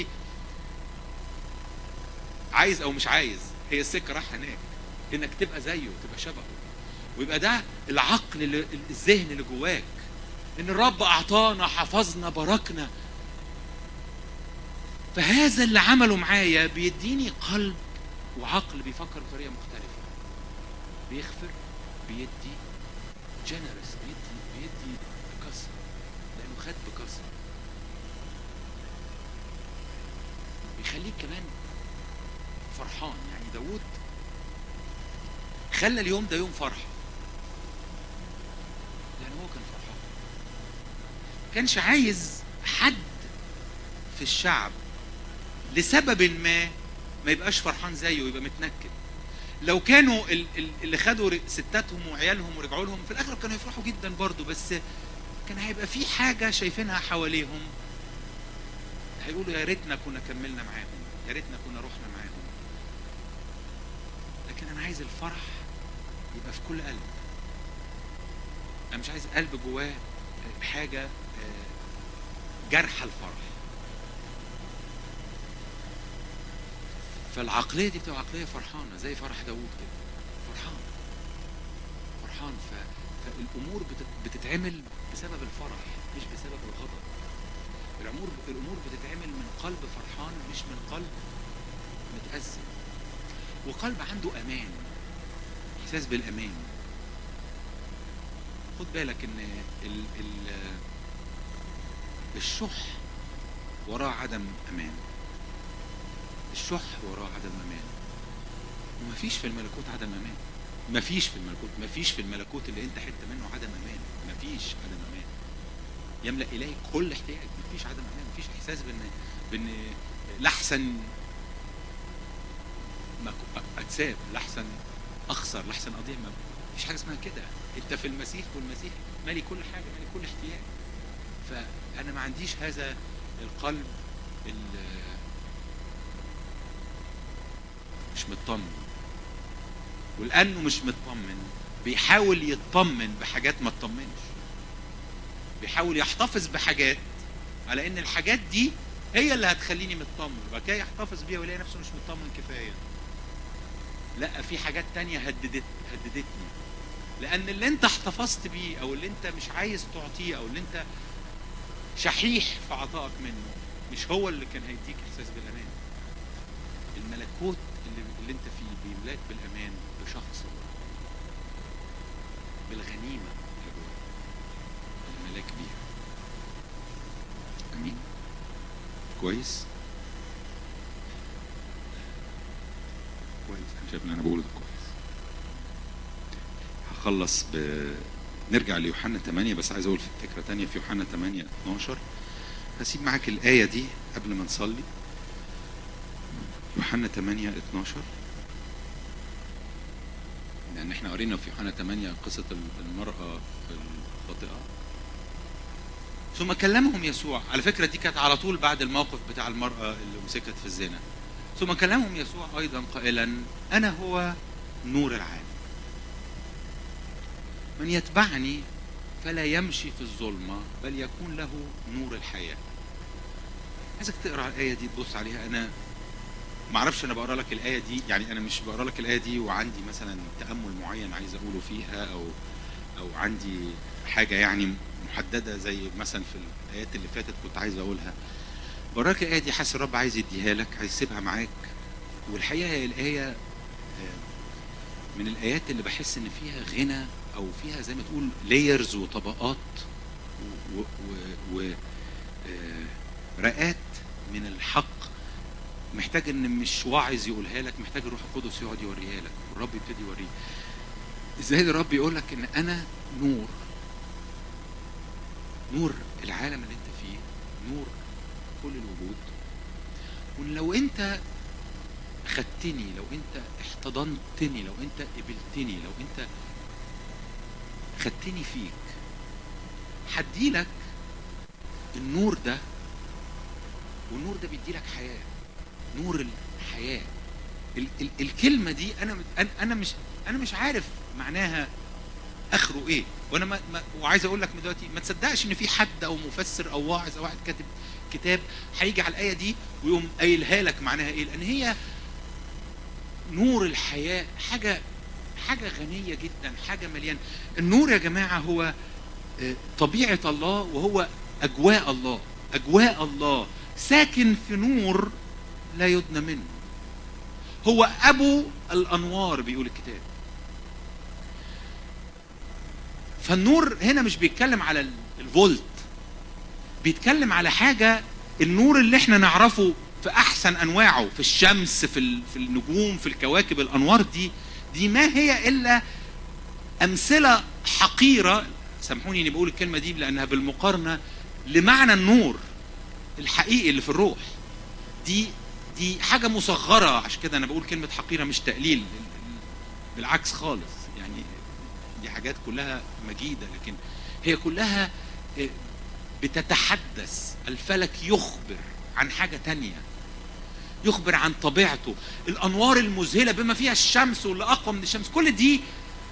عايز او مش عايز هي السكه رايحه هناك انك تبقى زيه تبقى شبهه ويبقى ده العقل اللي الذهن اللي جواك ان الرب اعطانا حفظنا باركنا فهذا اللي عمله معايا بيديني قلب وعقل بيفكر بطريقه مختلفه بيغفر بيدي جنرس بيدي بيدي بكثره لانه خد بكثره بيخليك كمان فرحان يعني داوود خلى اليوم ده يوم فرحه لان هو كان فرحان كانش عايز حد في الشعب لسبب ما ما يبقاش فرحان زيه ويبقى متنكد لو كانوا اللي خدوا ستاتهم وعيالهم ورجعوا لهم في الاخر كانوا يفرحوا جدا برضو بس كان هيبقى في حاجه شايفينها حواليهم هيقولوا يا ريتنا كنا كملنا معاهم يا ريتنا كنا رحنا معاهم لكن انا عايز الفرح يبقى في كل قلب انا مش عايز قلب جواه حاجه جرح الفرح فالعقليه دي بتبقى عقليه فرحانه زي فرح داوود كده فرحان فرحان ف... فالامور بت... بتتعمل بسبب الفرح مش بسبب الغضب الامور الامور بتتعمل من قلب فرحان مش من قلب متأزم وقلب عنده امان احساس بالامان خد بالك ان ال... ال... الشح وراه عدم امان الشح وراه عدم امان ومفيش في الملكوت عدم امان مفيش في الملكوت مفيش في الملكوت اللي انت حته منه عدم امان مفيش عدم امان يملا الهي كل احتياج مفيش عدم امان مفيش احساس بان بان لحسن اتساب لحسن اخسر لحسن اضيع مفيش حاجه اسمها كده انت في المسيح والمسيح مالي كل حاجه مالي كل احتياج فانا ما عنديش هذا القلب مش مطمن ولانه مش مطمن بيحاول يطمن بحاجات ما تطمنش بيحاول يحتفظ بحاجات على ان الحاجات دي هي اللي هتخليني مطمن وبعد كده يحتفظ بيها ويلاقي نفسه مش مطمن كفايه لا في حاجات تانية هددت هددتني لان اللي انت احتفظت بيه او اللي انت مش عايز تعطيه او اللي انت شحيح في عطائك منه مش هو اللي كان هيديك احساس بالامان الملكوت اللي, اللي انت فيه بيملاك بالامان بشخص الله بالغنيمه اللي جوه الملاك بيها امين كويس كويس انا شايف اللي انا بقوله ده كويس هخلص ب نرجع ليوحنا 8 بس عايز اقول فكره تانية في يوحنا 8 12 هسيب معاك الايه دي قبل ما نصلي يوحنا 8 12 لان احنا قرينا في يوحنا 8 قصه المراه الخاطئه ثم كلمهم يسوع على فكره دي كانت على طول بعد الموقف بتاع المراه اللي مسكت في الزنا ثم كلمهم يسوع ايضا قائلا انا هو نور العالم من يتبعني فلا يمشي في الظلمه بل يكون له نور الحياه عايزك تقرا الايه دي تبص عليها انا ما اعرفش انا بقرا لك الايه دي يعني انا مش بقرا لك الايه دي وعندي مثلا تامل معين عايز اقوله فيها او او عندي حاجه يعني محدده زي مثلا في الايات اللي فاتت كنت عايز اقولها بقرا لك الايه دي حاسس الرب عايز يديها لك عايز يسيبها معاك والحقيقه هي الايه من الايات اللي بحس ان فيها غنى او فيها زي ما تقول لايرز وطبقات و, و, و رقات من الحق محتاج ان مش واعظ يقولها لك محتاج الروح القدس يقعد يوريها لك والرب يبتدي يوريه ازاي الرب يقول لك ان انا نور نور العالم اللي انت فيه نور كل الوجود وان لو انت خدتني لو انت احتضنتني لو انت قبلتني لو انت خدتني فيك هديلك النور ده والنور ده بيديلك حياه نور الحياه ال ال الكلمه دي انا انا مش انا مش عارف معناها اخره ايه وانا ما, ما وعايز اقول لك من دلوقتي ما تصدقش ان في حد او مفسر او واعظ او واحد كاتب كتاب هيجي على الايه دي ويقوم قايلها لك معناها ايه لان هي نور الحياه حاجه حاجه غنيه جدا حاجه مليانه النور يا جماعه هو طبيعه الله وهو اجواء الله اجواء الله ساكن في نور لا يدنى منه هو ابو الانوار بيقول الكتاب فالنور هنا مش بيتكلم على الفولت بيتكلم على حاجه النور اللي احنا نعرفه في احسن انواعه في الشمس في في النجوم في الكواكب الانوار دي دي ما هي الا امثله حقيره سامحوني اني بقول الكلمه دي لانها بالمقارنه لمعنى النور الحقيقي اللي في الروح دي دي حاجه مصغره عشان كده انا بقول كلمه حقيره مش تقليل بالعكس خالص يعني دي حاجات كلها مجيده لكن هي كلها بتتحدث الفلك يخبر عن حاجه تانيه يخبر عن طبيعته الانوار المذهله بما فيها الشمس واللي اقوى من الشمس كل دي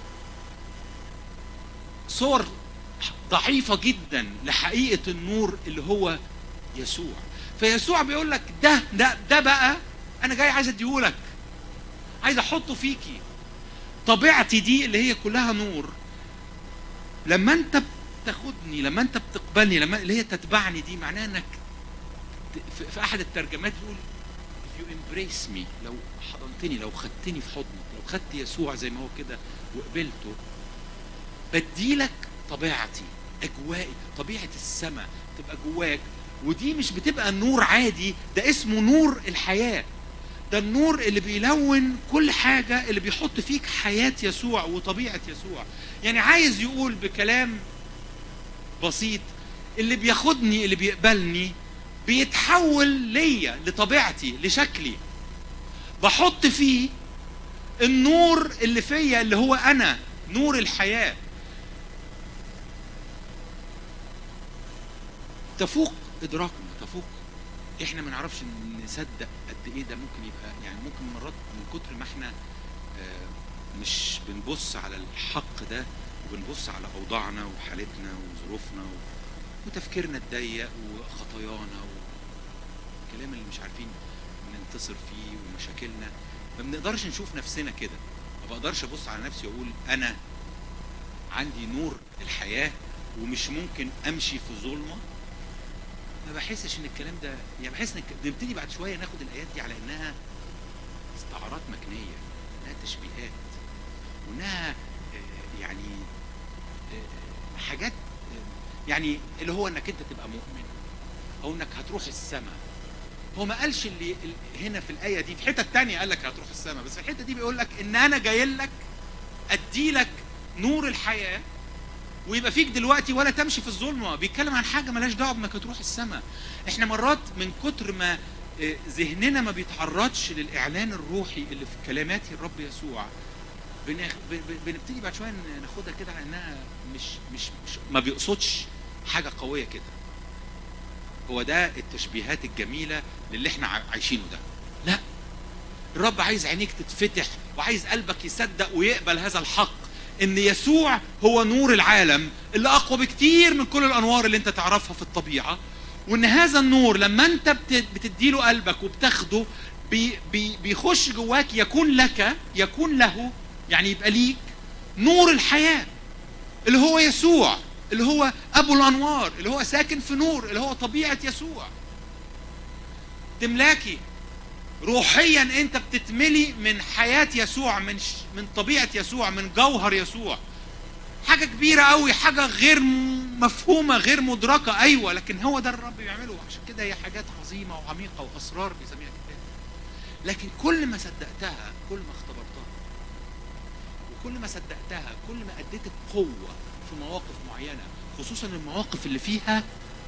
صور ضعيفه جدا لحقيقه النور اللي هو يسوع فيسوع بيقول لك ده ده ده بقى انا جاي عايز اديهولك عايز احطه فيكي طبيعتي دي اللي هي كلها نور لما انت بتاخدني لما انت بتقبلني لما اللي هي تتبعني دي معناها انك في احد الترجمات يقول if you embrace me لو حضنتني لو خدتني في حضنك لو خدت يسوع زي ما هو كده وقبلته بديلك طبيعتي اجوائي طبيعه السماء تبقى جواك ودي مش بتبقى نور عادي ده اسمه نور الحياه ده النور اللي بيلون كل حاجة اللي بيحط فيك حياة يسوع وطبيعة يسوع يعني عايز يقول بكلام بسيط اللي بياخدني اللي بيقبلني بيتحول ليا لطبيعتي لشكلي بحط فيه النور اللي فيا اللي هو انا نور الحياه تفوق ادراكنا تفوق احنا ما نعرفش نصدق قد ايه ده ممكن يبقى يعني ممكن مرات من كتر ما احنا مش بنبص على الحق ده وبنبص على اوضاعنا وحالتنا وظروفنا وتفكيرنا الضيق وخطايانا والكلام اللي مش عارفين ننتصر فيه ومشاكلنا ما بنقدرش نشوف نفسنا كده ما بقدرش ابص على نفسي واقول انا عندي نور الحياه ومش ممكن امشي في ظلمه ما بحسش ان الكلام ده يعني بحس ان الك- نبتدي بعد شويه ناخد الايات دي على انها استعارات مكنيه انها تشبيهات وانها آه، يعني آه، حاجات آه، يعني اللي هو انك انت تبقى مؤمن او انك هتروح السماء هو ما قالش اللي ال- هنا في الايه دي في حته تانية قال لك هتروح السماء بس في الحته دي بيقول لك ان انا جاي لك ادي لك نور الحياه ويبقى فيك دلوقتي ولا تمشي في الظلمه بيتكلم عن حاجه ملهاش دعوه بانك تروح السماء احنا مرات من كتر ما آه، ذهننا ما بيتعرضش للاعلان الروحي اللي في كلمات الرب يسوع بنخ... ب- ب- بنبتدي بعد شويه ناخدها كده على انها مش مش, مش ما بيقصدش حاجه قويه كده هو ده التشبيهات الجميله للي احنا ع- عايشينه ده لا الرب عايز عينيك تتفتح وعايز قلبك يصدق ويقبل هذا الحق ان يسوع هو نور العالم اللي اقوى بكتير من كل الانوار اللي انت تعرفها في الطبيعه وان هذا النور لما انت بت- بتديله قلبك وبتاخده بي بي بيخش جواك يكون لك يكون له يعني يبقى ليك نور الحياه اللي هو يسوع اللي هو ابو الانوار اللي هو ساكن في نور اللي هو طبيعه يسوع تملاكي روحيا انت بتتملي من حياه يسوع من ش... من طبيعه يسوع من جوهر يسوع حاجه كبيره قوي حاجه غير م- مفهومه غير مدركه ايوه لكن هو ده الرب بيعمله عشان كده هي حاجات عظيمه وعميقه واسرار بيسميها الكتاب لكن كل ما صدقتها كل ما اختبرتها وكل ما صدقتها كل ما اديت بقوه في مواقف معينه خصوصا المواقف اللي فيها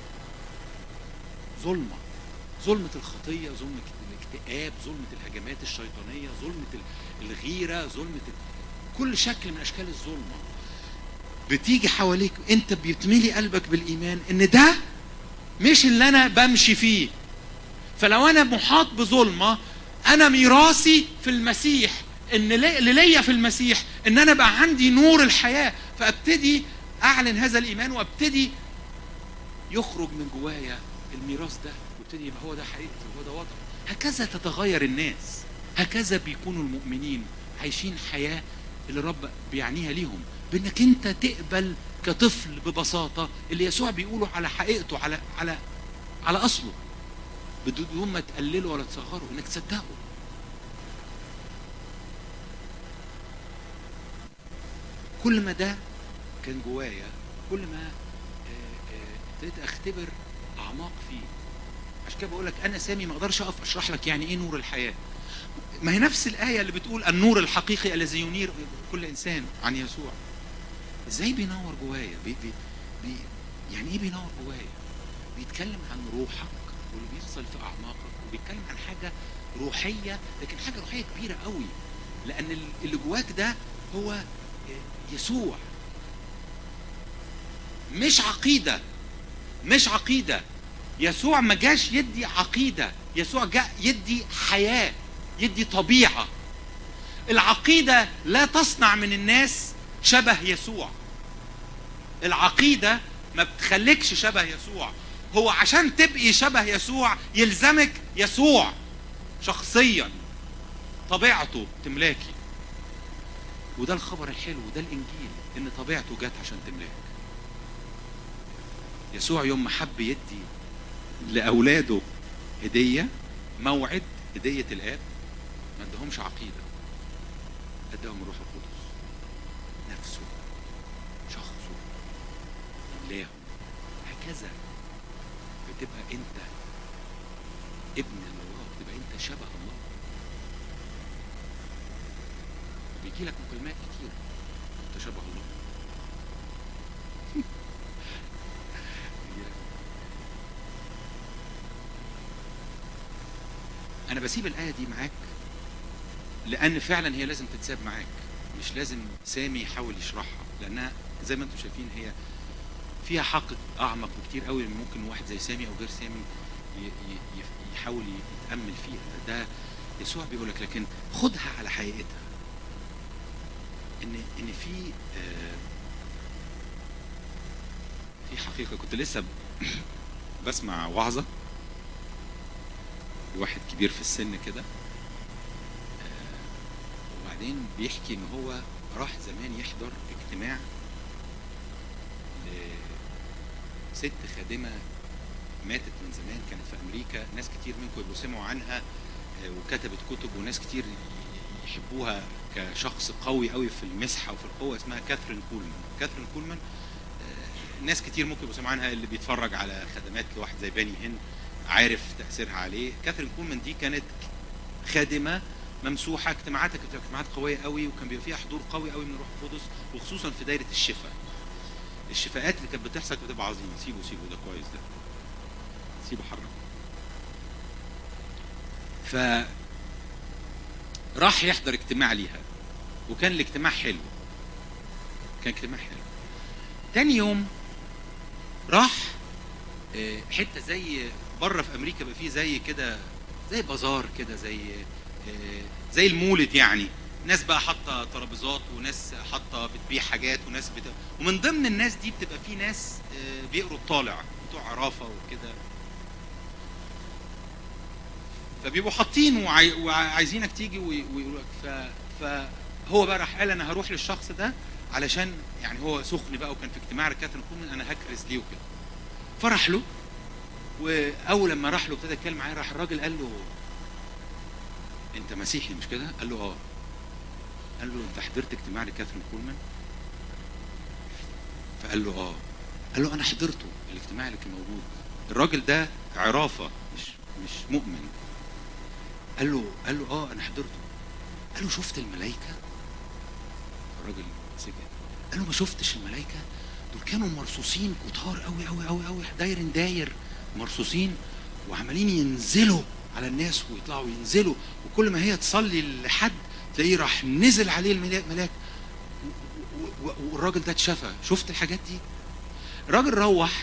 ظلمه ظلمه الخطيه ظلمه الاكتئاب ظلمه الهجمات الشيطانيه ظلمه ال- الغيره ظلمه ال- كل شكل من اشكال الظلمه بتيجي حواليك انت بيتملي قلبك بالايمان ان ده مش اللي انا بمشي فيه فلو انا محاط بظلمه انا ميراثي في المسيح ان لي- اللي ليا في المسيح ان انا بقى عندي نور الحياه فابتدي اعلن هذا الايمان وابتدي يخرج من جوايا الميراث ده وابتدي يبقى هو ده حقيقتي وهو ده وضعي هكذا تتغير الناس هكذا بيكونوا المؤمنين عايشين حياه اللي الرب بيعنيها ليهم بانك انت تقبل كطفل ببساطه اللي يسوع بيقوله على حقيقته على على على اصله بدون ما تقلله ولا تصغره انك تصدقه كل ما ده كان جوايا كل ما آه، آه، ابتديت اختبر اعماق فيه عشان كده بقول لك انا سامي ما اقدرش اقف اشرح لك يعني ايه نور الحياه ما هي نفس الايه اللي بتقول النور الحقيقي الذي ينير كل انسان عن يسوع ازاي بينور جوايا بي بي بي يعني ايه بينور جوايا بيتكلم عن روحك واللي بيحصل في اعماقك وبيتكلم عن حاجه روحيه لكن حاجه روحيه كبيره قوي لان اللي جواك ده هو يسوع مش عقيده مش عقيده يسوع ما جاش يدي عقيده يسوع جاء يدي حياه يدي طبيعه العقيده لا تصنع من الناس شبه يسوع العقيده ما بتخليكش شبه يسوع هو عشان تبقي شبه يسوع يلزمك يسوع شخصيا طبيعته تملاكي وده الخبر الحلو وده الانجيل ان طبيعته جت عشان تملاك يسوع يوم ما حب يدي لاولاده هديه موعد هديه الاب ما ادهمش عقيده اداهم الروح القدس نفسه شخصه ملاهم هكذا بتبقى انت ابن الله بتبقى انت شبه الله بيجي لك مكالمات كتير انت شبه الله بيجيلك. انا بسيب الايه دي معاك لان فعلا هي لازم تتساب معاك مش لازم سامي يحاول يشرحها لانها زي ما انتم شايفين هي فيها حق اعمق بكتير قوي من ممكن واحد زي سامي او غير سامي ي- ي- ي- يحاول يتامل فيها ده يسوع بيقول لك لكن خدها على حقيقتها ان ان في آه، في حقيقه كنت لسه بسمع وعظه لواحد كبير في السن كده آه، وبعدين بيحكي ان هو راح زمان يحضر اجتماع لست خادمه ماتت من زمان كانت في امريكا ناس كتير منكم يبقوا سمعوا عنها آه، وكتبت كتب وناس كتير يحبوها كشخص قوي قوي في المسحه وفي القوه اسمها كاثرين كولمان كاثرين كولمان آه، ناس كتير ممكن يبقوا سمعوا عنها اللي بيتفرج على خدمات لواحد زي باني هن عارف تاثيرها عليه كاثرين كولمان دي كانت خادمه ممسوحه اجتماعاتها كانت اجتماعات قويه قوي وكان بيبقى فيها حضور قوي قوي من الروح القدس وخصوصا في دايره الشفاء الشفاءات اللي كانت بتحصل كانت بتبقى عظيمه سيبوا سيبوا ده كويس ده سيبوا حرك ف راح يحضر اجتماع ليها وكان الاجتماع حلو كان اجتماع حلو تاني يوم راح آه، حته زي بره في امريكا بقى فيه زي كده زي بازار كده زي آه، زي المولد يعني ناس بقى حاطه ترابيزات وناس حاطه بتبيع حاجات وناس بت... ومن ضمن الناس دي بتبقى في ناس آه، بيقروا الطالع بتوع عرافه وكده فبيبقوا حاطين وعاي... وعايزينك تيجي وي- ويقولوا لك ف... فهو بقى راح قال انا هروح للشخص ده علشان يعني هو سخن بقى وكان في اجتماع الكاترين كومن انا هكرز ليه وكده فراح له واول لما راح له ابتدى يتكلم معاه راح الراجل قال له انت مسيحي مش كده؟ قال له اه قال له انت حضرت اجتماع لكاثرين كولمان؟ فقال له اه قال له انا حضرته الاجتماع اللي كان موجود الراجل ده عرافه مش مش مؤمن قال له قال له اه انا حضرته قال له شفت الملائكه الراجل سكت قال له ما شفتش الملائكه دول كانوا مرصوصين كتار قوي قوي قوي قوي داير داير مرصوصين وعمالين ينزلوا على الناس ويطلعوا ينزلوا وكل ما هي تصلي لحد تلاقيه راح نزل عليه الملاك ملاك و- و- والراجل ده اتشفى شفت الحاجات دي الراجل روح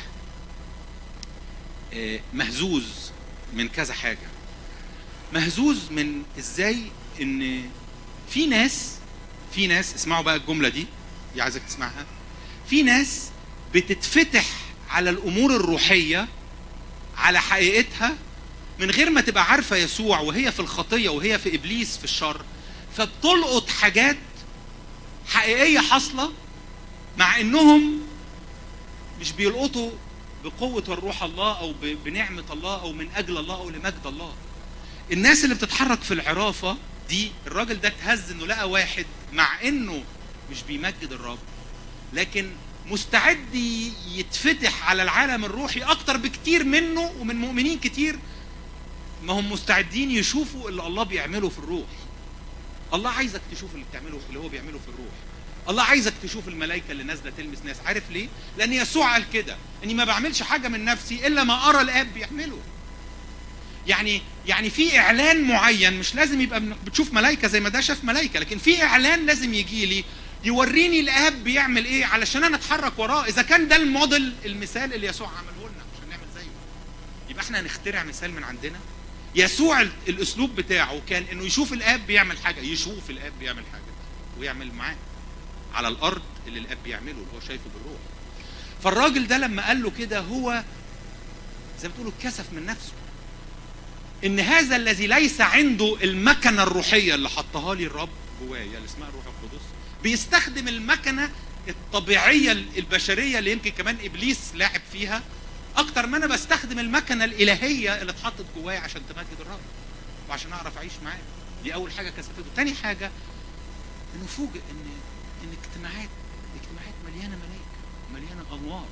آه، مهزوز من كذا حاجه مهزوز من ازاي ان في ناس في ناس اسمعوا بقى الجمله دي دي عايزك تسمعها في ناس بتتفتح على الامور الروحيه على حقيقتها من غير ما تبقى عارفه يسوع وهي في الخطيه وهي في ابليس في الشر فبتلقط حاجات حقيقيه حاصله مع انهم مش بيلقطوا بقوه الروح الله او ب- بنعمه الله او من اجل الله او لمجد الله الناس اللي بتتحرك في العرافه دي الراجل ده اتهز انه لقى واحد مع انه مش بيمجد الرب لكن مستعد ي- يتفتح على العالم الروحي اكتر بكتير منه ومن مؤمنين كتير ما هم مستعدين يشوفوا اللي الله بيعمله في الروح الله عايزك تشوف اللي بتعمله اللي هو بيعمله في الروح الله عايزك تشوف الملائكه اللي نازله تلمس ناس عارف ليه لان يسوع قال كده اني ما بعملش حاجه من نفسي الا ما ارى الاب بيعمله يعني يعني في اعلان معين مش لازم يبقى من- بتشوف ملائكه زي ما ده شاف ملائكه لكن في اعلان لازم يجي لي يوريني الاب بيعمل ايه علشان انا اتحرك وراه اذا كان ده الموديل المثال اللي يسوع عمله لنا عشان نعمل زيه يبقى احنا هنخترع مثال من عندنا يسوع ال- الاسلوب بتاعه كان انه يشوف الاب بيعمل حاجه يشوف الاب بيعمل حاجه ويعمل معاه على الارض اللي الاب بيعمله اللي هو شايفه بالروح فالراجل ده لما قال له كده هو زي ما بتقولوا اتكسف من نفسه ان هذا الذي ليس عنده المكنه الروحيه اللي حطها لي الرب جوايا اللي اسمها الروح القدس بيستخدم المكنه الطبيعيه البشريه اللي يمكن كمان ابليس لاعب فيها اكتر ما انا بستخدم المكنه الالهيه اللي اتحطت جوايا عشان تمجد الرب وعشان اعرف اعيش معاه دي اول حاجه كسفته تاني حاجه انه فوجئ ان ان اجتماعات اجتماعات مليانه ملائكه مليانه انوار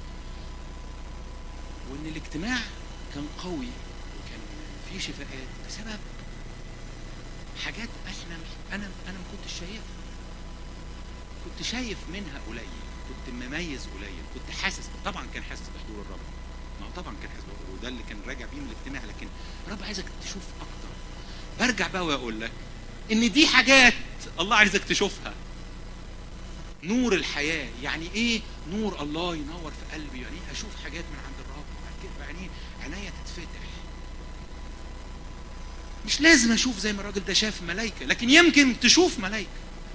وان الاجتماع كان قوي وكان فيه شفاءات بسبب حاجات احنا مش انا انا ما كنتش شايفها كنت شايف منها قليل كنت مميز قليل كنت حاسس طبعا كان حاسس بحضور الرب ما هو طبعا كان حاسس بحضور وده اللي كان راجع بيه من الاجتماع لكن الرب عايزك تشوف اكتر برجع بقى واقول لك ان دي حاجات الله عايزك تشوفها نور الحياة يعني ايه نور الله ينور في قلبي يعني ايه اشوف حاجات من عند الرب وبعد كده يعني ايه عينيا تتفتح مش لازم اشوف زي ما الراجل ده شاف ملائكة لكن يمكن تشوف ملائكة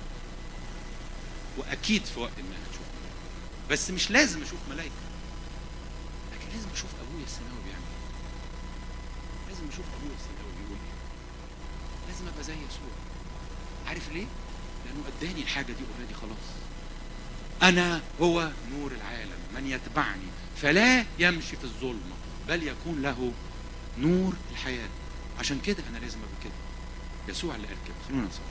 واكيد في وقت ما هتشوف ملائكة بس مش لازم اشوف ملائكة لكن لازم اشوف ابويا السماوي بيعمل ايه لازم اشوف ابويا السماوي بيقول ايه لازم ابقى زي يسوع عارف ليه لانه اداني الحاجه دي اوريدي خلاص انا هو نور العالم من يتبعني فلا يمشي في الظلمه بل يكون له نور الحياه عشان كده انا لازم ابقى كده يسوع اللي قال كده خلونا نصلي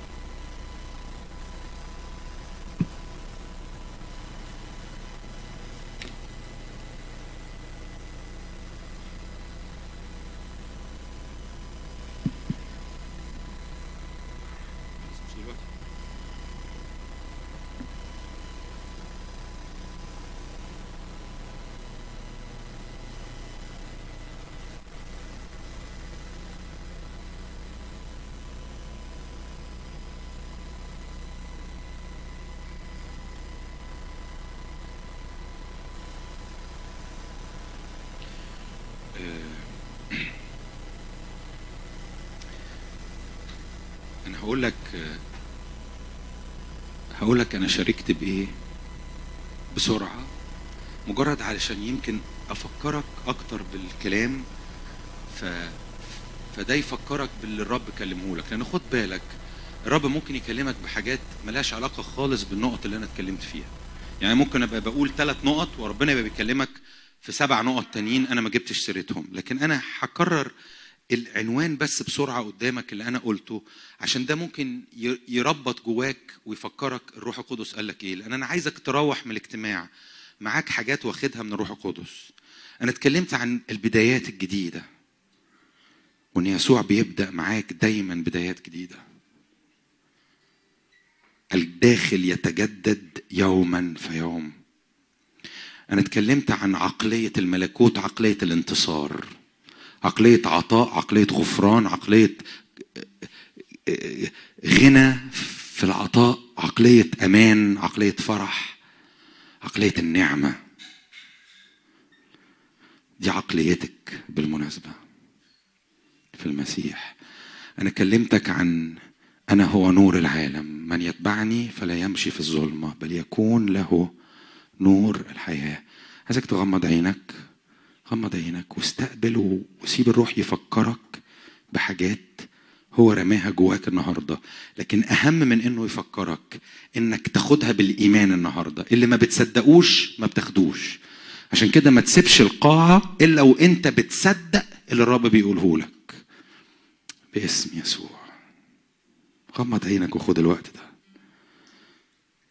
مش دلوقتي. آه، انا هقول لك هقول لك انا شاركت بايه بسرعه مجرد علشان يمكن افكرك اكتر بالكلام ف فده يفكرك باللي الرب كلمه لك لان خد بالك الرب ممكن يكلمك بحاجات ملهاش علاقه خالص بالنقط اللي انا اتكلمت فيها يعني ممكن ابقى بقول ثلاث نقط وربنا يبقى بيكلمك في سبع نقط تانيين انا ما جبتش سيرتهم لكن انا هكرر العنوان بس بسرعه قدامك اللي انا قلته عشان ده ممكن ي- يربط جواك ويفكرك الروح القدس قال لك ايه لان انا عايزك تروح من الاجتماع معاك حاجات واخدها من الروح القدس انا اتكلمت عن البدايات الجديده وان يسوع بيبدا معاك دايما بدايات جديده الداخل يتجدد يوما فيوم انا اتكلمت عن عقليه الملكوت عقليه الانتصار عقليه عطاء عقليه غفران عقليه غنى في العطاء عقليه امان عقليه فرح عقليه النعمه دي عقليتك بالمناسبه في المسيح انا كلمتك عن انا هو نور العالم من يتبعني فلا يمشي في الظلمه بل يكون له نور الحياه عايزك تغمض عينك غمض عينك واستقبل و- وسيب الروح يفكرك بحاجات هو رماها جواك النهارده لكن اهم من انه يفكرك انك تاخدها بالايمان النهارده اللي ما بتصدقوش ما بتاخدوش عشان كده ما تسيبش القاعه الا وانت بتصدق اللي الرب بيقوله لك باسم يسوع غمض عينك وخد الوقت ده